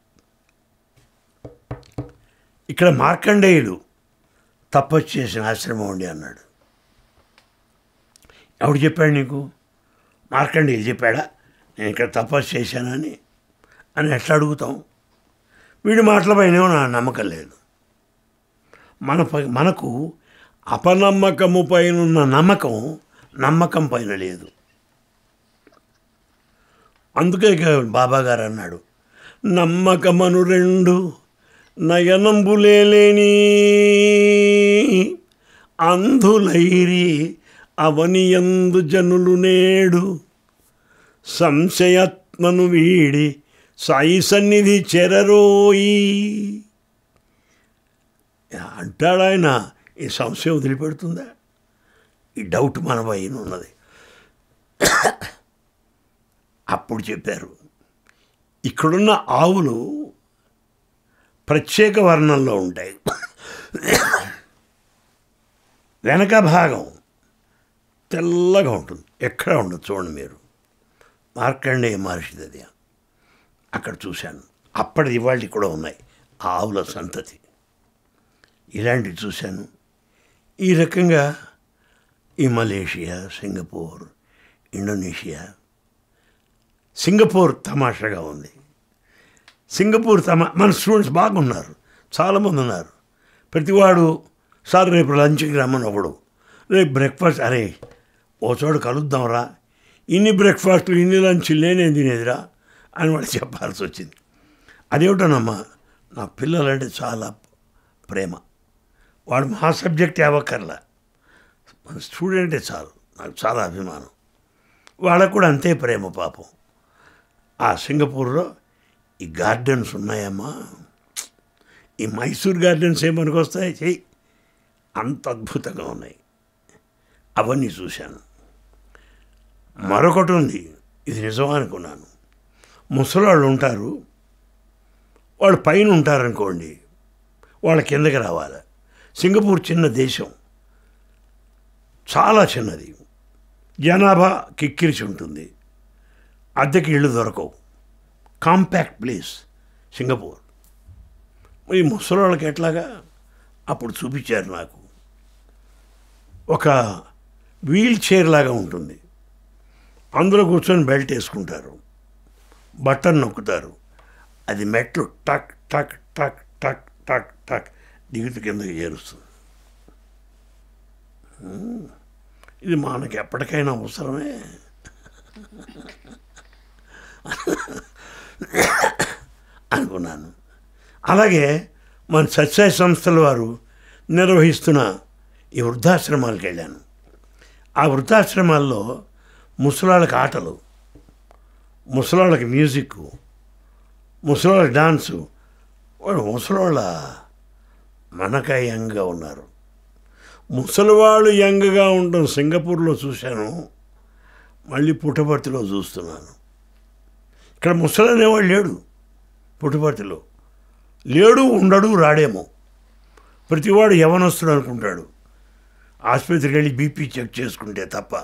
[SPEAKER 1] ఇక్కడ మార్కండేయుడు తపస్సు చేసిన ఆశ్రమం ఉండి అన్నాడు ఎవడు చెప్పాడు నీకు మార్కండేయులు చెప్పాడా నేను ఇక్కడ తపస్సు చేశానని అని ఎట్లా అడుగుతాం వీడి మాటలపైనేమో నా నమ్మకం లేదు మన పై- మనకు అపనమ్మకము పైన ఉన్న నమ్మకం నమ్మకం పైన లేదు అందుకే ఇక బాబా గారు అన్నాడు నమ్మకమను రెండు నయనంబులేని అంధులైరి అవనియందు జనులు నేడు సంశయాత్మను వీడి సాయి సన్నిధి చెరరోయి అంటాడు ఆయన ఈ సంశయం వదిలిపెడుతుందా ఈ డౌట్ మన పైన ఉన్నది అప్పుడు చెప్పారు ఇక్కడున్న ఆవులు ప్రత్యేక వర్ణంలో ఉంటాయి వెనక భాగం తెల్లగా ఉంటుంది ఎక్కడ ఉండదు చూడండి మీరు మార్కండేయ మహర్షిది అది అక్కడ చూశాను అప్పటి ఇవాళ కూడా ఉన్నాయి ఆ ఆవుల సంతతి ఇలాంటివి చూశాను ఈ రకంగా ఈ మలేషియా సింగపూర్ ఇండోనేషియా సింగపూర్ తమాషాగా ఉంది సింగపూర్ తమా మన స్టూడెంట్స్ బాగున్నారు చాలామంది ఉన్నారు ప్రతివాడు సార్ రేపు లంచ్కి రమ్మని ఒకడు రేపు బ్రేక్ఫాస్ట్ అరే ఓ చోటు కలుద్దాంరా ఇన్ని బ్రేక్ఫాస్ట్లు ఇన్ని లంచ్లు నేనేం తినేదిరా అని వాడు చెప్పాల్సి వచ్చింది అదేమిటోనమ్మా నా పిల్లలంటే చాలా ప్రేమ వాడు మా సబ్జెక్ట్ అవ్వక్కర్లా మన స్టూడెంటే చాలు నాకు చాలా అభిమానం వాళ్ళకు కూడా అంతే ప్రేమ పాపం ఆ సింగపూర్లో ఈ గార్డెన్స్ ఉన్నాయమ్మా ఈ మైసూర్ గార్డెన్స్ ఏమనుకు వస్తాయి చెయ్యి అంత అద్భుతంగా ఉన్నాయి అవన్నీ చూశాను మరొకటి ఉంది ఇది నిజం అనుకున్నాను ముసలాళ్ళు ఉంటారు వాళ్ళు పైన ఉంటారనుకోండి వాళ్ళ కిందకి రావాలి సింగపూర్ చిన్న దేశం చాలా చిన్నది జనాభా కిక్కిరిచి ఉంటుంది అద్దెకి ఇళ్ళు దొరకవు కాంపాక్ట్ ప్లేస్ సింగపూర్ ఈ ముసలోళ్ళకి ఎట్లాగా అప్పుడు చూపించారు నాకు ఒక వీల్ చైర్ లాగా ఉంటుంది అందులో కూర్చొని బెల్ట్ వేసుకుంటారు బటన్ నొక్కుతారు అది మెట్లు టక్ టక్ టక్ టక్ టక్ టక్ దిగుతు కిందకి చేరుస్తుంది హ్మ్. ఇది మనకి ఎప్పటికైనా అవసరమే అనుకున్నాను అలాగే మన సత్సాయి సంస్థల వారు నిర్వహిస్తున్న ఈ వృద్ధాశ్రమాలకు వెళ్ళాను ఆ వృద్ధాశ్రమాల్లో ముసలాళ్ళకి ఆటలు ముసలాళ్ళకి మ్యూజిక్ ముసలాళ్ళకి డాన్సు వాళ్ళు ముసలోళ్ళ మనక యంగ్గా ఉన్నారు ముసలివాళ్ళు యంగ్గా ఉండడం సింగపూర్లో చూశాను మళ్ళీ పుట్టపర్తిలో చూస్తున్నాను ఇక్కడ ముసలి అనేవాడు లేడు పుట్టపర్తిలో లేడు ఉండడు రాడేమో ప్రతివాడు యవనస్తుడు అనుకుంటాడు ఆసుపత్రికి వెళ్ళి బీపీ చెక్ చేసుకుంటే తప్ప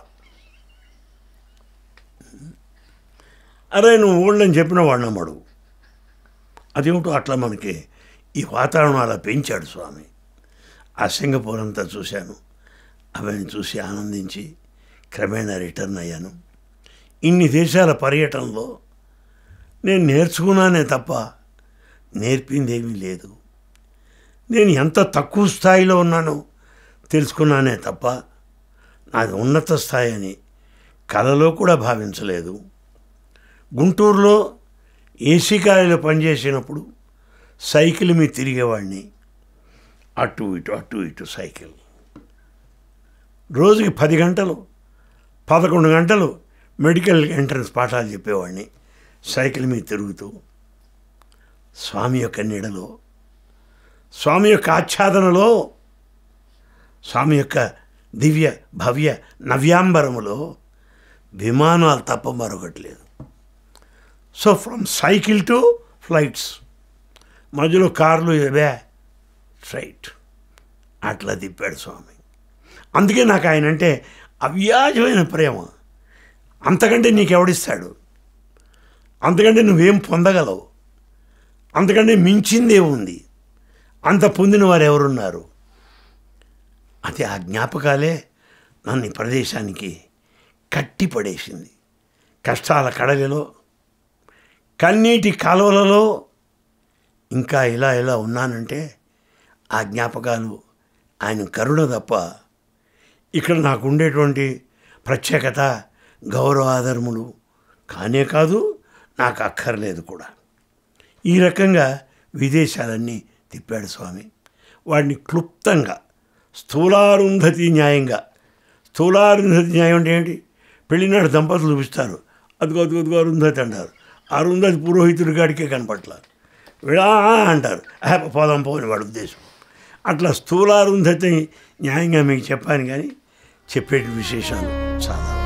[SPEAKER 1] అరే నువ్వు ఊళ్ళని చెప్పిన వాడు నమ్మడు అదేమిటో అట్లా మనకి ఈ వాతావరణం అలా పెంచాడు స్వామి ఆ సింగపూర్ అంతా చూశాను అవన్నీ చూసి ఆనందించి క్రమేణా రిటర్న్ అయ్యాను ఇన్ని దేశాల పర్యటనలో నేను నేర్చుకున్నానే తప్ప నేర్పిందేమీ లేదు నేను ఎంత తక్కువ స్థాయిలో ఉన్నానో తెలుసుకున్నానే తప్ప నాది ఉన్నత స్థాయి అని కలలో కూడా భావించలేదు గుంటూరులో ఏసీ కాలేజీలో పనిచేసినప్పుడు సైకిల్ మీద తిరిగేవాడిని అటు ఇటు అటు ఇటు సైకిల్ రోజుకి పది గంటలు పదకొండు గంటలు మెడికల్ ఎంట్రన్స్ పాఠాలు చెప్పేవాడిని సైకిల్ మీద తిరుగుతూ స్వామి యొక్క నీడలో స్వామి యొక్క ఆచ్ఛాదనలో స్వామి యొక్క దివ్య భవ్య నవ్యాంబరములో విమానాలు తప్ప మరొకటి లేదు so from cycle to flights మధ్యలో కార్లు ఇవే స్ట్రైట్ అట్లా తిప్పాడు స్వామి అందుకే నాకు ఆయన అంటే అవ్యాజమైన ప్రేమ అంతకంటే నీకెవడిస్తాడు అంతకంటే నువ్వేం పొందగలవు అంతకంటే మించిందే ఉంది అంత పొందిన వారు ఎవరున్నారు అది ఆ జ్ఞాపకాలే నన్ను ఈ ప్రదేశానికి కట్టిపడేసింది కష్టాల కడలిలో కన్నీటి కాలువలలో ఇంకా ఇలా ఇలా ఉన్నానంటే ఆ జ్ఞాపకాలు ఆయన కరుణ తప్ప ఇక్కడ నాకు ఉండేటువంటి ప్రత్యేకత గౌరవాధర్ములు కానే కాదు నాకు అక్కర్లేదు కూడా ఈ రకంగా విదేశాలన్నీ తిప్పాడు స్వామి వాడిని క్లుప్తంగా స్థూలారుంధతి న్యాయంగా స్థూలారుంధతి న్యాయం అంటే ఏంటి పెళ్ళినాడు దంపతులు చూపిస్తారు అదిగో అదిగో అదిగో అరుంధతి అంటారు అరుంధతి పురోహితుడి గాడికే కనపట్ల విడా అంటారు "ఆహా, పోదాం పోని వాడి ఉద్దేశం అట్లా స్థూలారుంధతి న్యాయంగా మీకు చెప్పాను కానీ చెప్పేటి విశేషాలు చాలా